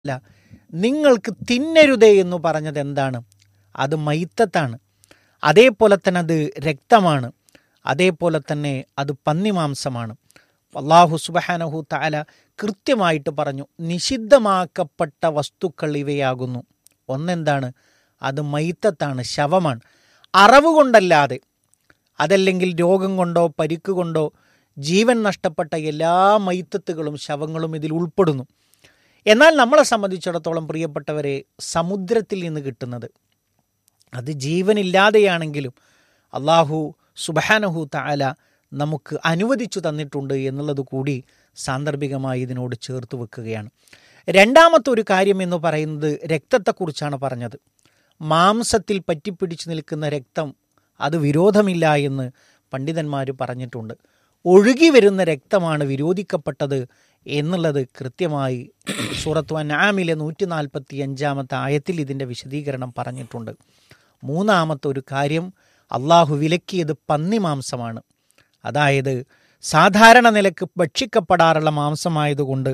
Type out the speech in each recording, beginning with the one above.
അല്ല നിങ്ങൾക്ക് തിന്നരുതേ എന്ന് പറഞ്ഞത് എന്താണ് അത് മൈത്തത്താണ് അതേപോലെ തന്നെ അത് രക്തമാണ് അതേപോലെ തന്നെ അത് പന്നിമാംസമാണ് അള്ളാഹു സുബഹാനഹു താല കൃത്യമായിട്ട് പറഞ്ഞു നിഷിദ്ധമാക്കപ്പെട്ട വസ്തുക്കൾ ഇവയാകുന്നു ഒന്നെന്താണ് അത് മൈത്തത്താണ് ശവമാണ് അറവ് കൊണ്ടല്ലാതെ അതല്ലെങ്കിൽ രോഗം കൊണ്ടോ പരിക്ക് കൊണ്ടോ ജീവൻ നഷ്ടപ്പെട്ട എല്ലാ മൈത്തത്തുകളും ശവങ്ങളും ഇതിൽ ഉൾപ്പെടുന്നു എന്നാൽ നമ്മളെ സംബന്ധിച്ചിടത്തോളം പ്രിയപ്പെട്ടവരെ സമുദ്രത്തിൽ നിന്ന് കിട്ടുന്നത് അത് ജീവനില്ലാതെയാണെങ്കിലും അള്ളാഹു സുബഹാനഹു താല നമുക്ക് അനുവദിച്ചു തന്നിട്ടുണ്ട് എന്നുള്ളത് കൂടി സാന്ദർഭികമായി ഇതിനോട് ചേർത്ത് വെക്കുകയാണ് രണ്ടാമത്തെ ഒരു കാര്യം എന്ന് പറയുന്നത് രക്തത്തെക്കുറിച്ചാണ് പറഞ്ഞത് മാംസത്തിൽ പറ്റിപ്പിടിച്ചു നിൽക്കുന്ന രക്തം അത് വിരോധമില്ല എന്ന് പണ്ഡിതന്മാർ പറഞ്ഞിട്ടുണ്ട് ഒഴുകി വരുന്ന രക്തമാണ് വിരോധിക്കപ്പെട്ടത് എന്നുള്ളത് കൃത്യമായി സൂറത്തു അനാമിലെ നൂറ്റി നാൽപ്പത്തി അഞ്ചാമത്തെ ആയത്തിൽ ഇതിൻ്റെ വിശദീകരണം പറഞ്ഞിട്ടുണ്ട് മൂന്നാമത്തെ ഒരു കാര്യം അള്ളാഹു വിലക്കിയത് പന്നിമാംസമാണ് അതായത് സാധാരണ നിലക്ക് ഭക്ഷിക്കപ്പെടാറുള്ള മാംസമായതുകൊണ്ട്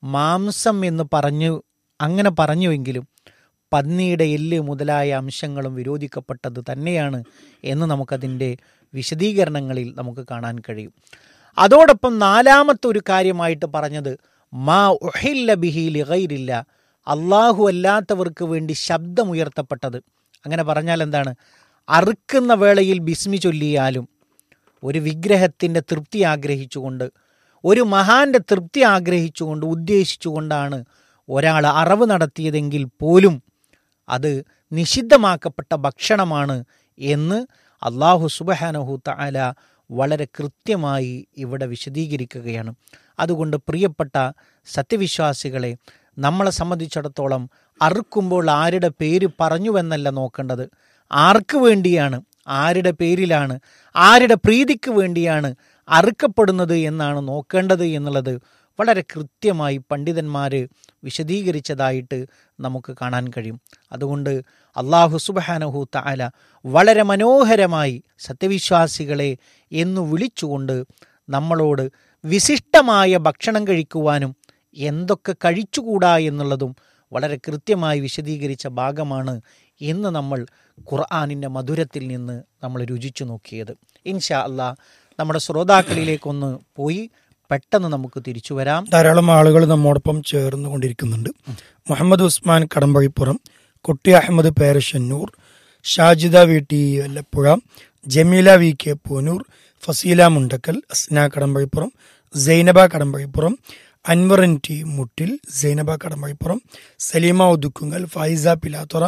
മാംസം എന്ന് പറഞ്ഞു അങ്ങനെ പറഞ്ഞുവെങ്കിലും പന്നിയുടെ എല്ല് മുതലായ അംശങ്ങളും വിരോധിക്കപ്പെട്ടത് തന്നെയാണ് എന്ന് നമുക്കതിൻ്റെ വിശദീകരണങ്ങളിൽ നമുക്ക് കാണാൻ കഴിയും അതോടൊപ്പം നാലാമത്തെ ഒരു കാര്യമായിട്ട് പറഞ്ഞത് മാ ഉഹില്ല ബിഹി ലിഗൈരില്ല അള്ളാഹു അല്ലാത്തവർക്ക് വേണ്ടി ശബ്ദമുയർത്തപ്പെട്ടത് അങ്ങനെ പറഞ്ഞാൽ എന്താണ് അറുക്കുന്ന വേളയിൽ ബിസ്മി ചൊല്ലിയാലും ഒരു വിഗ്രഹത്തിൻ്റെ തൃപ്തി ആഗ്രഹിച്ചുകൊണ്ട് ഒരു മഹാന്റെ തൃപ്തി ആഗ്രഹിച്ചുകൊണ്ട് ഉദ്ദേശിച്ചുകൊണ്ടാണ് ഒരാൾ അറവ് നടത്തിയതെങ്കിൽ പോലും അത് നിഷിദ്ധമാക്കപ്പെട്ട ഭക്ഷണമാണ് എന്ന് അള്ളാഹു സുബഹാനഹു താല വളരെ കൃത്യമായി ഇവിടെ വിശദീകരിക്കുകയാണ് അതുകൊണ്ട് പ്രിയപ്പെട്ട സത്യവിശ്വാസികളെ നമ്മളെ സംബന്ധിച്ചിടത്തോളം അറുക്കുമ്പോൾ ആരുടെ പേര് പറഞ്ഞുവെന്നല്ല നോക്കേണ്ടത് ആർക്ക് വേണ്ടിയാണ് ആരുടെ പേരിലാണ് ആരുടെ പ്രീതിക്ക് വേണ്ടിയാണ് അറുക്കപ്പെടുന്നത് എന്നാണ് നോക്കേണ്ടത് എന്നുള്ളത് വളരെ കൃത്യമായി പണ്ഡിതന്മാർ വിശദീകരിച്ചതായിട്ട് നമുക്ക് കാണാൻ കഴിയും അതുകൊണ്ട് അള്ളാഹു സുബഹാനഹു താല വളരെ മനോഹരമായി സത്യവിശ്വാസികളെ എന്ന് വിളിച്ചുകൊണ്ട് നമ്മളോട് വിശിഷ്ടമായ ഭക്ഷണം കഴിക്കുവാനും എന്തൊക്കെ കഴിച്ചുകൂടാ എന്നുള്ളതും വളരെ കൃത്യമായി വിശദീകരിച്ച ഭാഗമാണ് എന്ന് നമ്മൾ ഖുർആാനിൻ്റെ മധുരത്തിൽ നിന്ന് നമ്മൾ രുചിച്ചു നോക്കിയത് ഇൻഷാ അല്ലാ നമ്മുടെ ശ്രോതാക്കളിലേക്കൊന്ന് പോയി പെട്ടെന്ന് നമുക്ക് തിരിച്ചു വരാം ധാരാളം ആളുകൾ നമ്മോടൊപ്പം ചേർന്നുകൊണ്ടിരിക്കുന്നുണ്ട് Muhammad Usman Kadampazhippuram Kutty Ahammed Perassannur Shajida V T Vallappuzha Jameela V K Poonoor Faseela Mundakkal Asna Kadampazhippuram Sainaba Kadampazhippuram അൻവറിൻ T Muttil Sainaba Kadampazhippuram Saleema Othukkungal Faiza Pilathara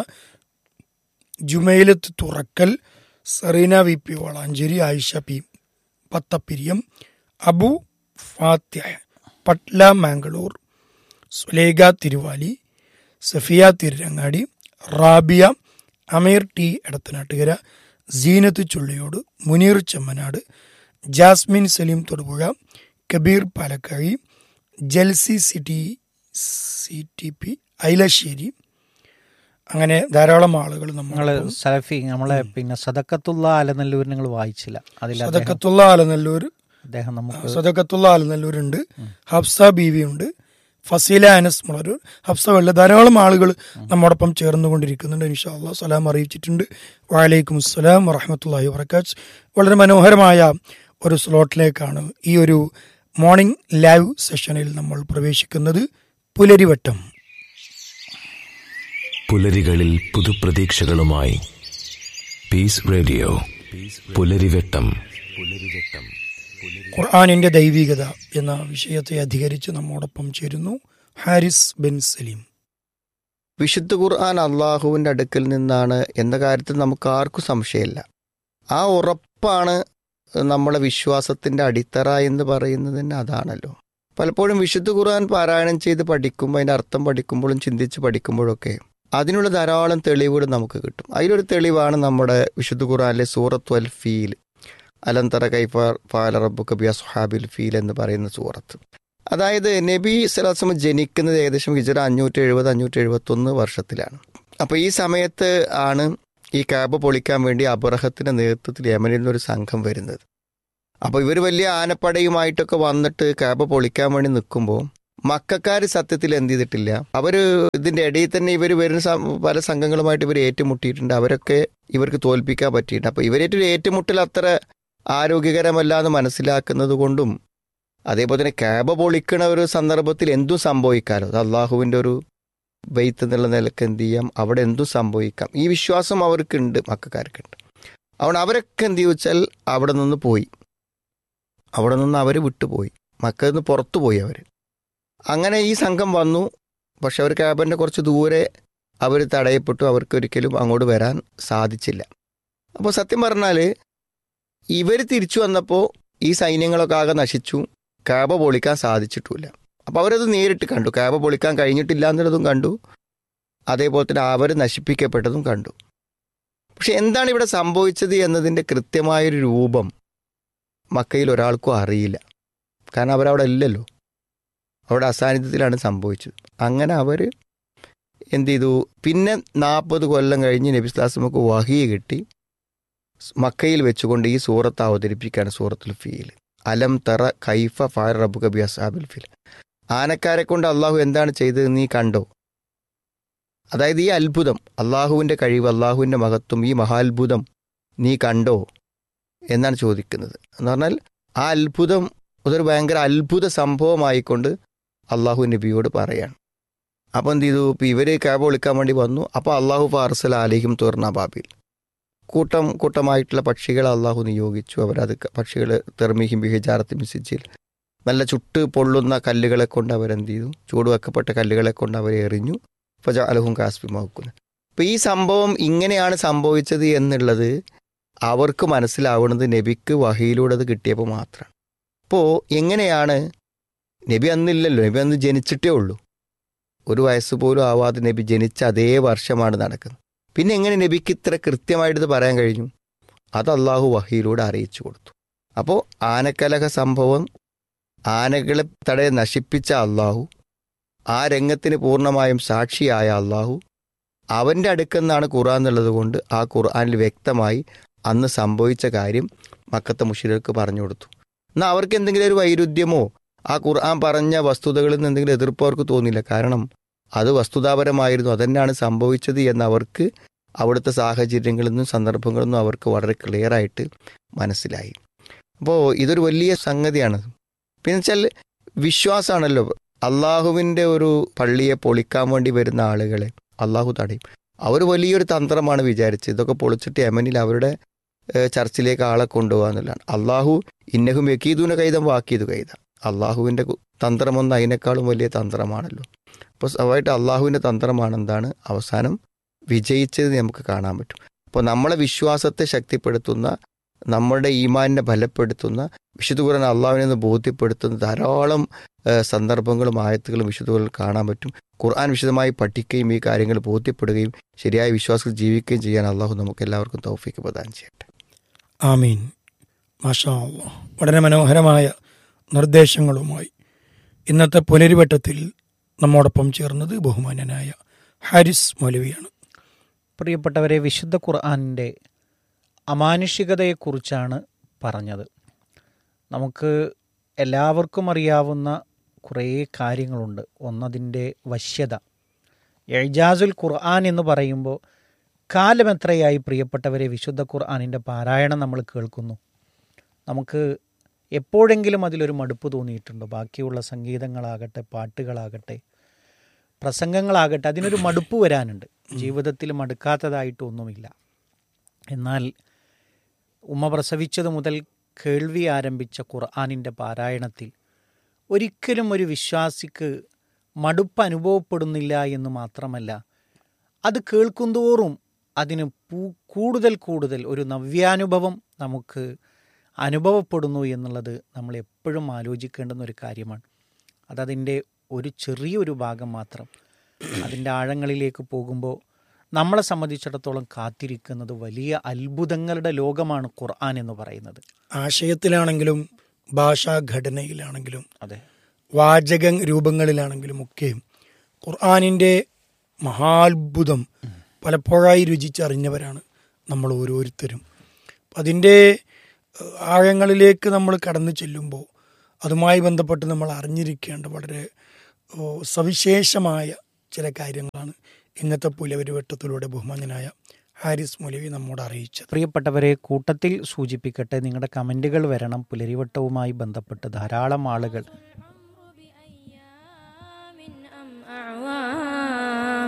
Jumailath Thurakkal Sareena V P Valanchery Ayisha P Pathappiriyam Abu Fathiha Patla Mangalore Sulekha Thiruvali Safiya Tirurangadi Rabiya Ameer T Edathanattukara Seenath Chulliyode Muneer Chemnad Jasmine Saleem Thodupuzha Kabeer Palakkazhi Jalsi city C T P Ailassery അങ്ങനെ ധാരാളം ആളുകൾ നമ്മൾ നിങ്ങൾ സലഫി നമ്മളെ പിന്നെ സദക്കത്തുള്ള അലനല്ലൂർ നിങ്ങൾ വായിച്ചില്ല അതിൽ അദ്ദേഹം- സദക്കത്തുള്ള ആലനല്ലൂർ അദ്ദേഹം നമുക്ക് സദക്കത്തുള്ള ആലനല്ലൂരുണ്ട് ഹഫ്സ ബീവി ഉണ്ട് ഫസീല അനസ് മുളരൂർ ഹഫ്സ വെള്ള ധാരാളം ആളുകൾ നമ്മോടൊപ്പം ചേർന്നുകൊണ്ടിരിക്കുന്നുണ്ട് ഇൻഷാല്ലാ സലാം അറിയിച്ചിട്ടുണ്ട് വാലൈക്കും അസ്സലാം വറഹമത്തല്ലാഹി വർക്കാച്ച് വളരെ മനോഹരമായ ഒരു സ്ലോട്ടിലേക്കാണ് ഈ ഒരു മോർണിംഗ് ലൈവ് സെഷനിൽ നമ്മൾ പ്രവേശിക്കുന്നത് പുലരിവട്ടം പുലരികളിൽ പുതുപ്രതീക്ഷകളുമായി പീസ് റേഡിയോ പുലരിവെട്ടം പുലരിവെട്ടം ഖുർആാനിന്റെ ദൈവികത എന്ന വിഷയത്തെ അധികരിച്ച് നമ്മോടൊപ്പം ചേരുന്നു ഹാരിസ് ബിൻ സലീം വിശുദ്ധ ഖുർആൻ അള്ളാഹുവിൻ്റെ അടുക്കൽ നിന്നാണ് എന്ന കാര്യത്തിൽ നമുക്ക് ആർക്കും സംശയമില്ല ആ ഉറപ്പാണ് നമ്മളെ വിശ്വാസത്തിൻ്റെ അടിത്തറ എന്ന് പറയുന്നത് തന്നെ അതാണല്ലോ പലപ്പോഴും വിശുദ്ധ ഖുർആൻ പാരായണം ചെയ്ത് പഠിക്കുമ്പോൾ അതിൻ്റെ അർത്ഥം പഠിക്കുമ്പോഴും ചിന്തിച്ച് പഠിക്കുമ്പോഴൊക്കെ അതിനുള്ള ധാരാളം തെളിവുകൾ നമുക്ക് കിട്ടും അതിലൊരു തെളിവാണ് നമ്മുടെ വിശുദ്ധ ഖുർആനിലെ സൂറത്ത് അൽ ഫീൽ അലന്തറ കൈഫ ഫാല റബ്ബു കബിയ സുഹാബിൽ ഫീൽ എന്ന് പറയുന്ന സൂറത്ത് അതായത് നബി സലാസം ജനിക്കുന്നത് ഏകദേശം ഹിജറ അഞ്ഞൂറ്റി എഴുപത് അഞ്ഞൂറ്റി എഴുപത്തി ഒന്ന് വർഷത്തിലാണ് അപ്പോൾ ഈ സമയത്ത് ആണ് ഈ കാബ് പൊളിക്കാൻ വേണ്ടി അബ്രഹത്തിന്റെ നേതൃത്വത്തിൽ യമനിൽ നിന്നൊരു സംഘം വരുന്നത് അപ്പോൾ ഇവർ വലിയ ആനപ്പടയുമായിട്ടൊക്കെ വന്നിട്ട് കാബ് പൊളിക്കാൻ വേണ്ടി നിൽക്കുമ്പോൾ മക്കാർ സത്യത്തിൽ എന്ത് ചെയ്തിട്ടില്ല അവര് ഇതിന്റെ ഇടയിൽ തന്നെ ഇവർ വരുന്ന സം- പല സംഘങ്ങളുമായിട്ട് ഇവർ ഏറ്റുമുട്ടിയിട്ടുണ്ട് അവരൊക്കെ ഇവർക്ക് തോൽപ്പിക്കാൻ പറ്റിയിട്ടുണ്ട് അപ്പൊ ഇവരേറ്റൊരു ഏറ്റുമുട്ടൽ അത്ര ആരോഗ്യകരമല്ല എന്ന് മനസ്സിലാക്കുന്നത് കൊണ്ടും അതേപോലെ തന്നെ ക്യാബ പൊളിക്കണ ഒരു സന്ദർഭത്തിൽ എന്തും സംഭവിക്കാലോ അത് അള്ളാഹുവിന്റെ ഒരു വെയ്ത്ത് എന്നുള്ള നിലക്ക് എന്ത് ചെയ്യാം അവിടെ എന്തും സംഭവിക്കാം ഈ വിശ്വാസം അവർക്കുണ്ട് മക്കാർക്കുണ്ട് അതുകൊണ്ട് അവരൊക്കെ എന്ത് ചോദിച്ചാൽ അവിടെ നിന്ന് പോയി അവിടെ നിന്ന് അവർ വിട്ടുപോയി മക്കയിൽ നിന്ന് പുറത്തു പോയി അവർ അങ്ങനെ ഈ സംഘം വന്നു പക്ഷെ അവർ ക്യാബിൻ്റെ കുറച്ച് ദൂരെ അവർ തടയപ്പെട്ടു അവർക്ക് ഒരിക്കലും അങ്ങോട്ട് വരാൻ സാധിച്ചില്ല അപ്പോൾ സത്യം പറഞ്ഞാൽ ഇവർ തിരിച്ചു വന്നപ്പോൾ ഈ സൈന്യങ്ങളൊക്കെ ആകെ നശിച്ചു കാബ പൊളിക്കാൻ സാധിച്ചിട്ടുമില്ല അപ്പോൾ അവരത് നേരിട്ട് കണ്ടു കാബ പൊളിക്കാൻ കഴിഞ്ഞിട്ടില്ല എന്നുള്ളതും കണ്ടു അതേപോലെ തന്നെ അവർ നശിപ്പിക്കപ്പെട്ടതും കണ്ടു പക്ഷെ എന്താണ് ഇവിടെ സംഭവിച്ചത് എന്നതിൻ്റെ കൃത്യമായൊരു രൂപം മക്കയിൽ ഒരാൾക്കും അറിയില്ല കാരണം അവരവിടെ ഇല്ലല്ലോ അവിടെ അസാന്നിധ്യത്തിലാണ് സംഭവിച്ചത് അങ്ങനെ അവർ എന്ത് ചെയ്തു പിന്നെ നാൽപ്പത് കൊല്ലം കഴിഞ്ഞ് നബിസ്ലാസ്മക്ക് വഹിയ കിട്ടി മക്കയിൽ വെച്ചുകൊണ്ട് ഈ സൂറത്ത് അവതരിപ്പിക്കുകയാണ് സൂറത്തുൽ ഫീൽ അലം തറ കൈഫ ഫാർ റബു കബി അസാബുൽ ഫീൽ ആനക്കാരെ കൊണ്ട് അള്ളാഹു എന്താണ് ചെയ്തത് നീ കണ്ടോ അതായത് ഈ അത്ഭുതം അള്ളാഹുവിൻ്റെ കഴിവ് അള്ളാഹുവിൻ്റെ മഹത്വം ഈ മഹാത്ഭുതം നീ കണ്ടോ എന്നാണ് ചോദിക്കുന്നത് എന്ന് പറഞ്ഞാൽ ആ അത്ഭുതം അതൊരു ഭയങ്കര അത്ഭുത സംഭവമായിക്കൊണ്ട് അള്ളാഹു നബിയോട് പറയാണ് അപ്പോൾ എന്ത് ചെയ്തു ഇപ്പം ഇവർ ക്യാബ് വിളിക്കാൻ വേണ്ടി വന്നു അപ്പോൾ അള്ളാഹു ഫാർസൽ അലിഹിം തുറന്ന ബാബിൽ കൂട്ടം കൂട്ടമായിട്ടുള്ള പക്ഷികളെ അള്ളാഹു നിയോഗിച്ചു അവരത് പക്ഷികൾ തെർമിഹിം ബിഹിജാറത്തി മിസിച്ചിൽ നല്ല ചുട്ട് പൊള്ളുന്ന കല്ലുകളെ കൊണ്ട് അവരെന്ത് ചെയ്തു ചൂടുവെക്കപ്പെട്ട കല്ലുകളെ കൊണ്ട് അവരെ എറിഞ്ഞു ഫജ അലഹും കാസ്പിമാക്കുന്നു അപ്പം ഈ സംഭവം ഇങ്ങനെയാണ് സംഭവിച്ചത് എന്നുള്ളത് അവർക്ക് മനസ്സിലാവുന്നത് നബിക്ക് വഹയിലൂടെ അത് കിട്ടിയപ്പോൾ മാത്രമാണ് അപ്പോൾ എങ്ങനെയാണ് നബി അന്നില്ലല്ലോ നബി അന്ന് ജനിച്ചിട്ടേ ഉള്ളൂ ഒരു വയസ്സ് പോലും ആവാതെ നബി ജനിച്ച അതേ വർഷമാണ് നടക്കുന്നത് പിന്നെ എങ്ങനെ നബിക്ക് ഇത്ര കൃത്യമായിട്ട് ഇത് പറയാൻ കഴിഞ്ഞു അത് അള്ളാഹു വഹിയിലൂടെ അറിയിച്ചു കൊടുത്തു അപ്പോൾ ആനക്കലഹ സംഭവം ആനകളെ തടയെ നശിപ്പിച്ച അള്ളാഹു ആ രംഗത്തിന് പൂർണ്ണമായും സാക്ഷിയായ അള്ളാഹു അവൻ്റെ അടുക്കെന്നാണ് ഖുർആൻ എന്നുള്ളത് കൊണ്ട് ആ ഖുർആനിൽ വ്യക്തമായി അന്ന് സംഭവിച്ച കാര്യം മക്കത്തെ മുഷിരർക്ക് പറഞ്ഞു കൊടുത്തു എന്നാൽ അവർക്ക് എന്തെങ്കിലും ഒരു വൈരുദ്ധ്യമോ ആ ഖുർആൻ പറഞ്ഞ വസ്തുതകളിൽ നിന്ന് എന്തെങ്കിലും എതിർപ്പ് അവർക്ക് തോന്നില്ല കാരണം അത് വസ്തുതാപരമായിരുന്നു അതന്നെയാണ് സംഭവിച്ചത് എന്ന് അവർക്ക് അവിടുത്തെ സാഹചര്യങ്ങളിൽ നിന്നും സന്ദർഭങ്ങളിൽ നിന്നും അവർക്ക് വളരെ ക്ലിയർ ആയിട്ട് മനസ്സിലായി അപ്പോൾ ഇതൊരു വലിയ സംഗതിയാണ് പിന്നെ വെച്ചാൽ വിശ്വാസമാണല്ലോ അള്ളാഹുവിൻ്റെ ഒരു പള്ളിയെ പൊളിക്കാൻ വേണ്ടി വരുന്ന ആളുകളെ അള്ളാഹു തടയും അവർ വലിയൊരു തന്ത്രമാണ് വിചാരിച്ചത് ഇതൊക്കെ പൊളിച്ചിട്ട് യമനിൽ അവരുടെ ഏഹ്, ചർച്ചിലേക്ക് ആളെ കൊണ്ടുപോകുക എന്നുള്ളതാണ് അള്ളാഹു ഇന്നഹും യക്കീദൂന കൈതം വാക്കിയത് കൈത അള്ളാഹുവിൻ്റെ തന്ത്രമൊന്നും അതിനേക്കാളും വലിയ തന്ത്രമാണല്ലോ അപ്പോൾ സ്വാഭാവികമായിട്ട് അള്ളാഹുവിൻ്റെ തന്ത്രമാണ് എന്താണ് അവസാനം വിജയിച്ചത് നമുക്ക് കാണാൻ പറ്റും അപ്പോൾ നമ്മളെ വിശ്വാസത്തെ ശക്തിപ്പെടുത്തുന്ന നമ്മുടെ ഈമാനിനെ ബലപ്പെടുത്തുന്ന വിശുദ്ധ ഖുർആൻ അള്ളാഹുവിനെ ഒന്ന് ബോധ്യപ്പെടുത്തുന്ന ധാരാളം ഏഹ്, സന്ദർഭങ്ങളും ആയത്തുകളും വിശുദ്ധ ഖുർആനിൽ കാണാൻ പറ്റും ഖുർആൻ വിശദമായി പഠിക്കുകയും ഈ കാര്യങ്ങൾ ബോധ്യപ്പെടുകയും ശരിയായ വിശ്വാസത്തിൽ ജീവിക്കുകയും ചെയ്യാൻ അള്ളാഹു നമുക്ക് എല്ലാവർക്കും തൗഫീക്ക് പ്രദാനം ചെയ്യട്ടെ ആമീൻ മാഷാ അല്ലാ. വളരെ മനോഹരമായ നിർദ്ദേശങ്ങളുമായി ഇന്നത്തെ പുനരുവട്ടത്തിൽ നമ്മോടൊപ്പം ചേർന്നത് ബഹുമാന്യനായ ഹാരിസ് മൗലവിയാണ് പ്രിയപ്പെട്ടവരെ വിശുദ്ധ ഖുർആാനിൻ്റെ അമാനുഷികതയെക്കുറിച്ചാണ് പറഞ്ഞത് നമുക്ക് എല്ലാവർക്കും അറിയാവുന്ന കുറേ കാര്യങ്ങളുണ്ട് ഒന്നതിൻ്റെ വശ്യത എഴ്ജാസുൽ ഖുർആൻ എന്ന് പറയുമ്പോൾ കാലമെത്രയായി പ്രിയപ്പെട്ടവരെ വിശുദ്ധ ഖുർആാനിൻ്റെ പാരായണം നമ്മൾ കേൾക്കുന്നു നമുക്ക് എപ്പോഴെങ്കിലും അതിലൊരു മടുപ്പ് തോന്നിയിട്ടുണ്ടോ ബാക്കിയുള്ള സംഗീതങ്ങളാകട്ടെ പാട്ടുകളാകട്ടെ പ്രസംഗങ്ങളാകട്ടെ അതിനൊരു മടുപ്പ് വരാനുണ്ട് ജീവിതത്തിൽ മടുക്കാത്തതായിട്ടൊന്നുമില്ല എന്നാൽ ഉമ്മ പ്രസവിച്ചത് മുതൽ കേൾവി ആരംഭിച്ച ഖുർആാനിൻ്റെ പാരായണത്തിൽ ഒരിക്കലും ഒരു വിശ്വാസിക്ക് മടുപ്പ് അനുഭവപ്പെടുന്നില്ല എന്ന് മാത്രമല്ല അത് കേൾക്കുന്തോറും അതിന് പൂ- കൂടുതൽ കൂടുതൽ ഒരു നവ്യാനുഭവം നമുക്ക് അനുഭവപ്പെടുന്നു എന്നുള്ളത് നമ്മൾ എപ്പോഴും ആലോചിക്കേണ്ടുന്ന ഒരു കാര്യമാണ് അതതിൻ്റെ ഒരു ചെറിയൊരു ഭാഗം മാത്രം അതിൻ്റെ ആഴങ്ങളിലേക്ക് പോകുമ്പോൾ നമ്മളെ സംബന്ധിച്ചിടത്തോളം കാത്തിരിക്കുന്നത് വലിയ അത്ഭുതങ്ങളുടെ ലോകമാണ് ഖുർആൻ എന്ന് പറയുന്നത് ആശയത്തിലാണെങ്കിലും ഭാഷാഘടനയിലാണെങ്കിലും അതെ വാചക രൂപങ്ങളിലാണെങ്കിലും ഒക്കെ ഖുർആാനിൻ്റെ മഹാത്ഭുതം പലപ്പോഴായി രുചിച്ചറിഞ്ഞവരാണ് നമ്മൾ ഓരോരുത്തരും അപ്പം അതിൻ്റെ ഏഹ്, ആഴങ്ങളിലേക്ക് നമ്മൾ കടന്നു ചെല്ലുമ്പോൾ അതുമായി ബന്ധപ്പെട്ട് നമ്മൾ അറിഞ്ഞിരിക്കേണ്ട വളരെ ഓ, സവിശേഷമായ ചില കാര്യങ്ങളാണ് ഇന്നത്തെ പുലവരുവട്ടത്തിലൂടെ ബഹുമാന്യനായ ഹാരിസ് മൗലവി നമ്മോട് അറിയിച്ചത് പ്രിയപ്പെട്ടവരെ കൂട്ടത്തിൽ സൂചിപ്പിക്കട്ടെ നിങ്ങളുടെ കമൻറ്റുകൾ വരണം പുലരിവട്ടവുമായി ബന്ധപ്പെട്ട് ധാരാളം ആളുകൾ بأيام أم أعوام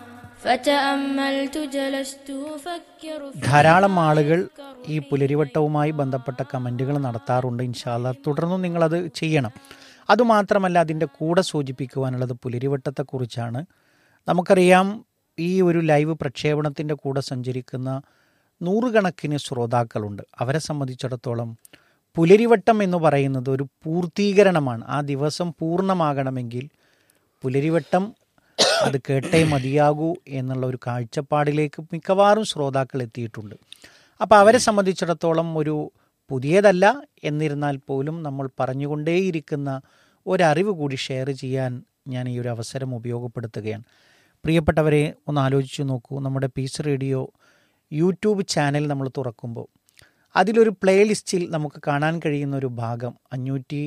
فتأملت جلست أفكر في ധാരാളം ആളുകൾ ഈ പുലരിവട്ടവുമായി ബന്ധപ്പെട്ട കമൻറ്റുകൾ നടത്താറുണ്ട് ഇൻഷാല്ല തുടർന്നും നിങ്ങളത് ചെയ്യണം അതുമാത്രമല്ല അതിൻ്റെ കൂടെ സൂചിപ്പിക്കുവാനുള്ളത് പുലരിവട്ടത്തെക്കുറിച്ചാണ് നമുക്കറിയാം ഈ ഒരു ലൈവ് പ്രക്ഷേപണത്തിൻ്റെ കൂടെ സഞ്ചരിക്കുന്ന നൂറുകണക്കിന് ശ്രോതാക്കളുണ്ട് അവരെ സംബന്ധിച്ചിടത്തോളം പുലരിവട്ടം എന്ന് പറയുന്നത് ഒരു പൂർത്തീകരണമാണ് ആ ദിവസം പൂർണ്ണമാകണമെങ്കിൽ പുലരിവട്ടം അത് കേട്ടേ മതിയാകൂ എന്നുള്ള ഒരു കാഴ്ചപ്പാടിലേക്ക് മിക്കവാറും ശ്രോതാക്കൾ എത്തിയിട്ടുണ്ട് അപ്പോൾ അവരെ സംബന്ധിച്ചിടത്തോളം ഒരു പുതിയതല്ല എന്നിരുന്നാൽ പോലും നമ്മൾ പറഞ്ഞുകൊണ്ടേയിരിക്കുന്ന ഒരറിവ് കൂടി ഷെയർ ചെയ്യാൻ ഞാൻ ഈ ഒരു അവസരം ഉപയോഗപ്പെടുത്തുകയാണ് പ്രിയപ്പെട്ടവരെ ഒന്ന് ആലോചിച്ച് നോക്കൂ നമ്മുടെ പീസ് റേഡിയോ യൂട്യൂബ് ചാനൽ നമ്മൾ തുറക്കുമ്പോൾ അതിലൊരു പ്ലേലിസ്റ്റിൽ നമുക്ക് കാണാൻ കഴിയുന്ന ഒരു ഭാഗം അഞ്ഞൂറ്റി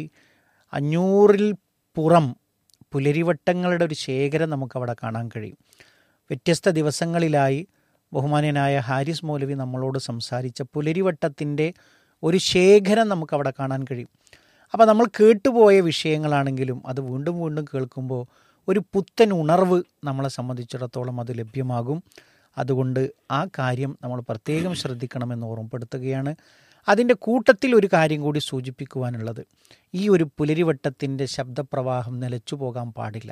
അഞ്ഞൂറിൽ പുറം പുലരിവട്ടങ്ങളുടെ ഒരു ശേഖരം നമുക്കവിടെ കാണാൻ കഴിയും വ്യത്യസ്ത ദിവസങ്ങളിലായി ബഹുമാന്യനായ ഹാരിസ് മൗലവി നമ്മളോട് സംസാരിച്ച പുലരിവട്ടത്തിൻ്റെ ഒരു ശേഖരം നമുക്കവിടെ കാണാൻ കഴിയും അപ്പോൾ നമ്മൾ കേട്ടുപോയ വിഷയങ്ങളാണെങ്കിലും അത് വീണ്ടും വീണ്ടും കേൾക്കുമ്പോൾ ഒരു പുത്തൻ ഉണർവ് നമ്മളെ സംബന്ധിച്ചിടത്തോളം അത് ലഭ്യമാകും അതുകൊണ്ട് ആ കാര്യം നമ്മൾ പ്രത്യേകം ശ്രദ്ധിക്കണമെന്ന് ഓർമ്മപ്പെടുത്തുകയാണ് അതിൻ്റെ കൂട്ടത്തിൽ ഒരു കാര്യം കൂടി സൂചിപ്പിക്കുവാനുള്ളത് ഈ ഒരു പുലരിവട്ടത്തിൻ്റെ ശബ്ദപ്രവാഹം നിലച്ചു പോകാൻ പാടില്ല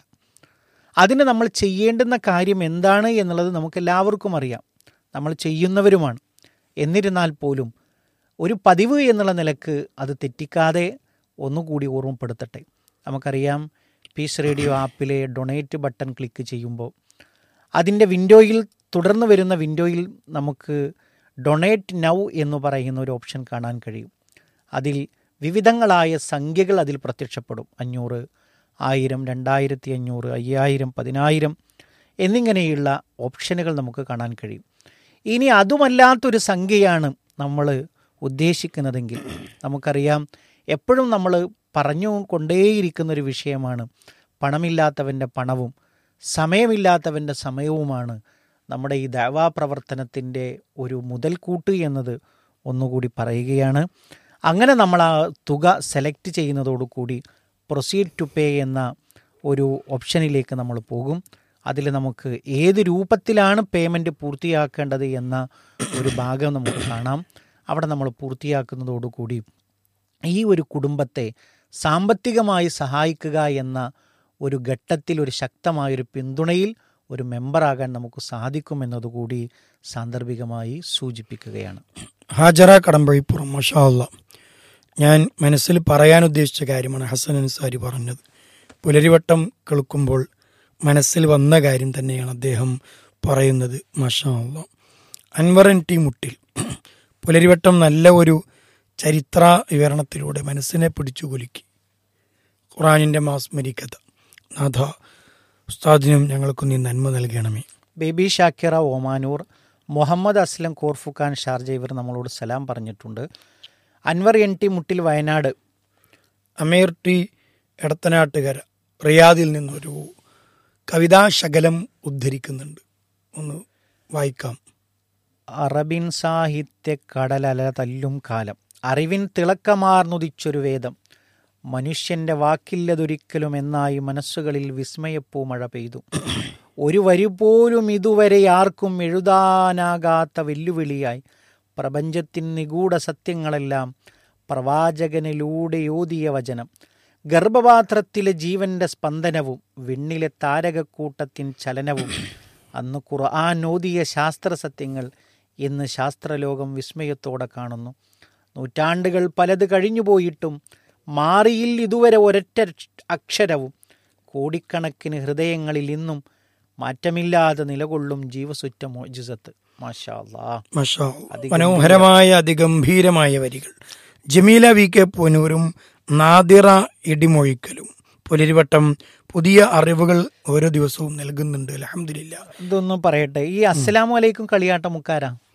അതിന് നമ്മൾ ചെയ്യേണ്ടുന്ന കാര്യം എന്താണ് എന്നുള്ളത് നമുക്കെല്ലാവർക്കും അറിയാം നമ്മൾ ചെയ്യുന്നവരുമാണ് എന്നിരുന്നാൽ പോലും ഒരു പതിവ് എന്നുള്ള നിലക്ക് അത് തെറ്റിക്കാതെ ഒന്നുകൂടി ഓർമ്മപ്പെടുത്തട്ടെ നമുക്കറിയാം പീസ് റേഡിയോ ആപ്പിലെ ഡൊണേറ്റ് ബട്ടൺ ക്ലിക്ക് ചെയ്യുമ്പോൾ അതിൻ്റെ വിൻഡോയിൽ തുടർന്ന് വരുന്ന വിൻഡോയിൽ നമുക്ക് ഡൊണേറ്റ് നൗ എന്ന് പറയുന്ന ഒരു ഓപ്ഷൻ കാണാൻ കഴിയും അതിൽ വിവിധങ്ങളായ സംഖ്യകൾ അതിൽ പ്രത്യക്ഷപ്പെടും അഞ്ഞൂറ് ആയിരം രണ്ടായിരത്തി അഞ്ഞൂറ് അയ്യായിരം പതിനായിരം എന്നിങ്ങനെയുള്ള ഓപ്ഷനുകൾ നമുക്ക് കാണാൻ കഴിയും ഇനി അതുമല്ലാത്തൊരു സംഖ്യയാണ് നമ്മൾ ഉദ്ദേശിക്കുന്നതെങ്കിൽ നമുക്കറിയാം എപ്പോഴും നമ്മൾ പറഞ്ഞു കൊണ്ടേയിരിക്കുന്ന ഒരു വിഷയമാണ് പണമില്ലാത്തവൻ്റെ പണവും സമയമില്ലാത്തവൻ്റെ സമയവുമാണ് നമ്മുടെ ഈ ദാവാ പ്രവർത്തനത്തിൻ്റെ ഒരു മുതൽക്കൂട്ട് എന്നത് ഒന്നുകൂടി പറയുകയാണ് അങ്ങനെ നമ്മൾ ആ തുക സെലക്ട് ചെയ്യുന്നതോടുകൂടി പ്രൊസീഡ് ടു പേ എന്ന ഒരു ഓപ്ഷനിലേക്ക് നമ്മൾ പോകും അതിൽ നമുക്ക് ഏത് രൂപത്തിലാണ് പേയ്മെൻറ്റ് പൂർത്തിയാക്കേണ്ടത് എന്ന ഒരു ഭാഗം നമുക്ക് കാണാം അവിടെ നമ്മൾ പൂർത്തിയാക്കുന്നതോടുകൂടി ഈ ഒരു കുടുംബത്തെ സാമ്പത്തികമായി സഹായിക്കുക എന്ന ഒരു ഘട്ടത്തിൽ ഒരു ശക്തമായൊരു പിന്തുണയിൽ ഒരു മെമ്പറാകാൻ നമുക്ക് സാധിക്കുമെന്നതുകൂടി സാന്ദർഭികമായി സൂചിപ്പിക്കുകയാണ് ഹാജറ കടമ്പഴിപ്പുറം മഷാ അല്ലാ ഞാൻ മനസ്സിൽ പറയാൻ ഉദ്ദേശിച്ച കാര്യമാണ് ഹസൻ അൻസാരി പറഞ്ഞത് പുലരിവട്ടം കേൾക്കുമ്പോൾ മനസ്സിൽ വന്ന കാര്യം തന്നെയാണ് അദ്ദേഹം പറയുന്നത് മഷാ അല്ലാ അൻവറൻ ടി മുട്ടിൽ പുലരിവട്ടം നല്ല ഒരു ചരിത്ര വിവരണത്തിലൂടെ മനസ്സിനെ പിടിച്ചു കുലുക്കി ഖുറാനിൻ്റെ മാസ്മരിക്കഥ നാഥ ഉസ്താദിനും ഞങ്ങൾക്കും നീ നന്മ നൽകണമേ ബേബി ഷാക്കിറ ഓമാനൂർ മുഹമ്മദ് അസ്ലം കോർഫുഖാൻ ഷാർജ ഇവർ നമ്മളോട് സലാം പറഞ്ഞിട്ടുണ്ട് അൻവർ എൻ ടി മുട്ടിൽ വയനാട് അമീർ ടി എടത്തനാട്ടുകര റിയാദിൽ നിന്നൊരു കവിതാശകലം ഉദ്ധരിക്കുന്നുണ്ട് ഒന്ന് വായിക്കാം അറബിൻ സാഹിത്യ കടലല തല്ലും കാലം അറിവിൻ തിളക്കമാർന്നുദിച്ചൊരു വേദം മനുഷ്യന്റെ വാക്കില്ലതൊരിക്കലും എന്നായി മനസ്സുകളിൽ വിസ്മയപ്പൂ മഴ പെയ്തു ഒരു വരി പോലും ഇതുവരെ ആർക്കും എഴുതാനാകാത്ത വെല്ലുവിളിയായി പ്രപഞ്ചത്തിൻ നിഗൂഢ സത്യങ്ങളെല്ലാം പ്രവാചകനിലൂടെ ഓതിയ വചനം ഗർഭപാത്രത്തിലെ ജീവന്റെ സ്പന്ദനവും വിണ്ണിലെ താരകക്കൂട്ടത്തിൻ ചലനവും അന്ന് ഖുർആൻ ഓതിയ ശാസ്ത്ര സത്യങ്ങൾ ഇന്ന് ശാസ്ത്രലോകം വിസ്മയത്തോടെ കാണുന്നു നൂറ്റാണ്ടുകൾ പലത് കഴിഞ്ഞുപോയിട്ടും മാറിയിൽ ഇതുവരെ ഒരൊറ്റ അക്ഷരവും കോടിക്കണക്കിന് ഹൃദയങ്ങളിൽ ഇന്നും മാറ്റമില്ലാതെ നിലകൊള്ളും ജീവസുറ്റ മോജിസത്ത് മാഷാ അല്ലാ മഷാ മനോഹരമായ അതിഗംഭീരമായ വരികൾ ജമീല വി കെ പൂനൂരും നാദിറ ഇടിമൊഴിക്കലും പുലരിവട്ടം പുതിയ അറിവുകൾ ഓരോ ദിവസവും നൽകുന്നുണ്ട് അലഹമില്ല ഇതൊന്നും പറയട്ടെ ഈ അസ്സലാമു അലൈക്കും കളിയാട്ട മുക്കാരാ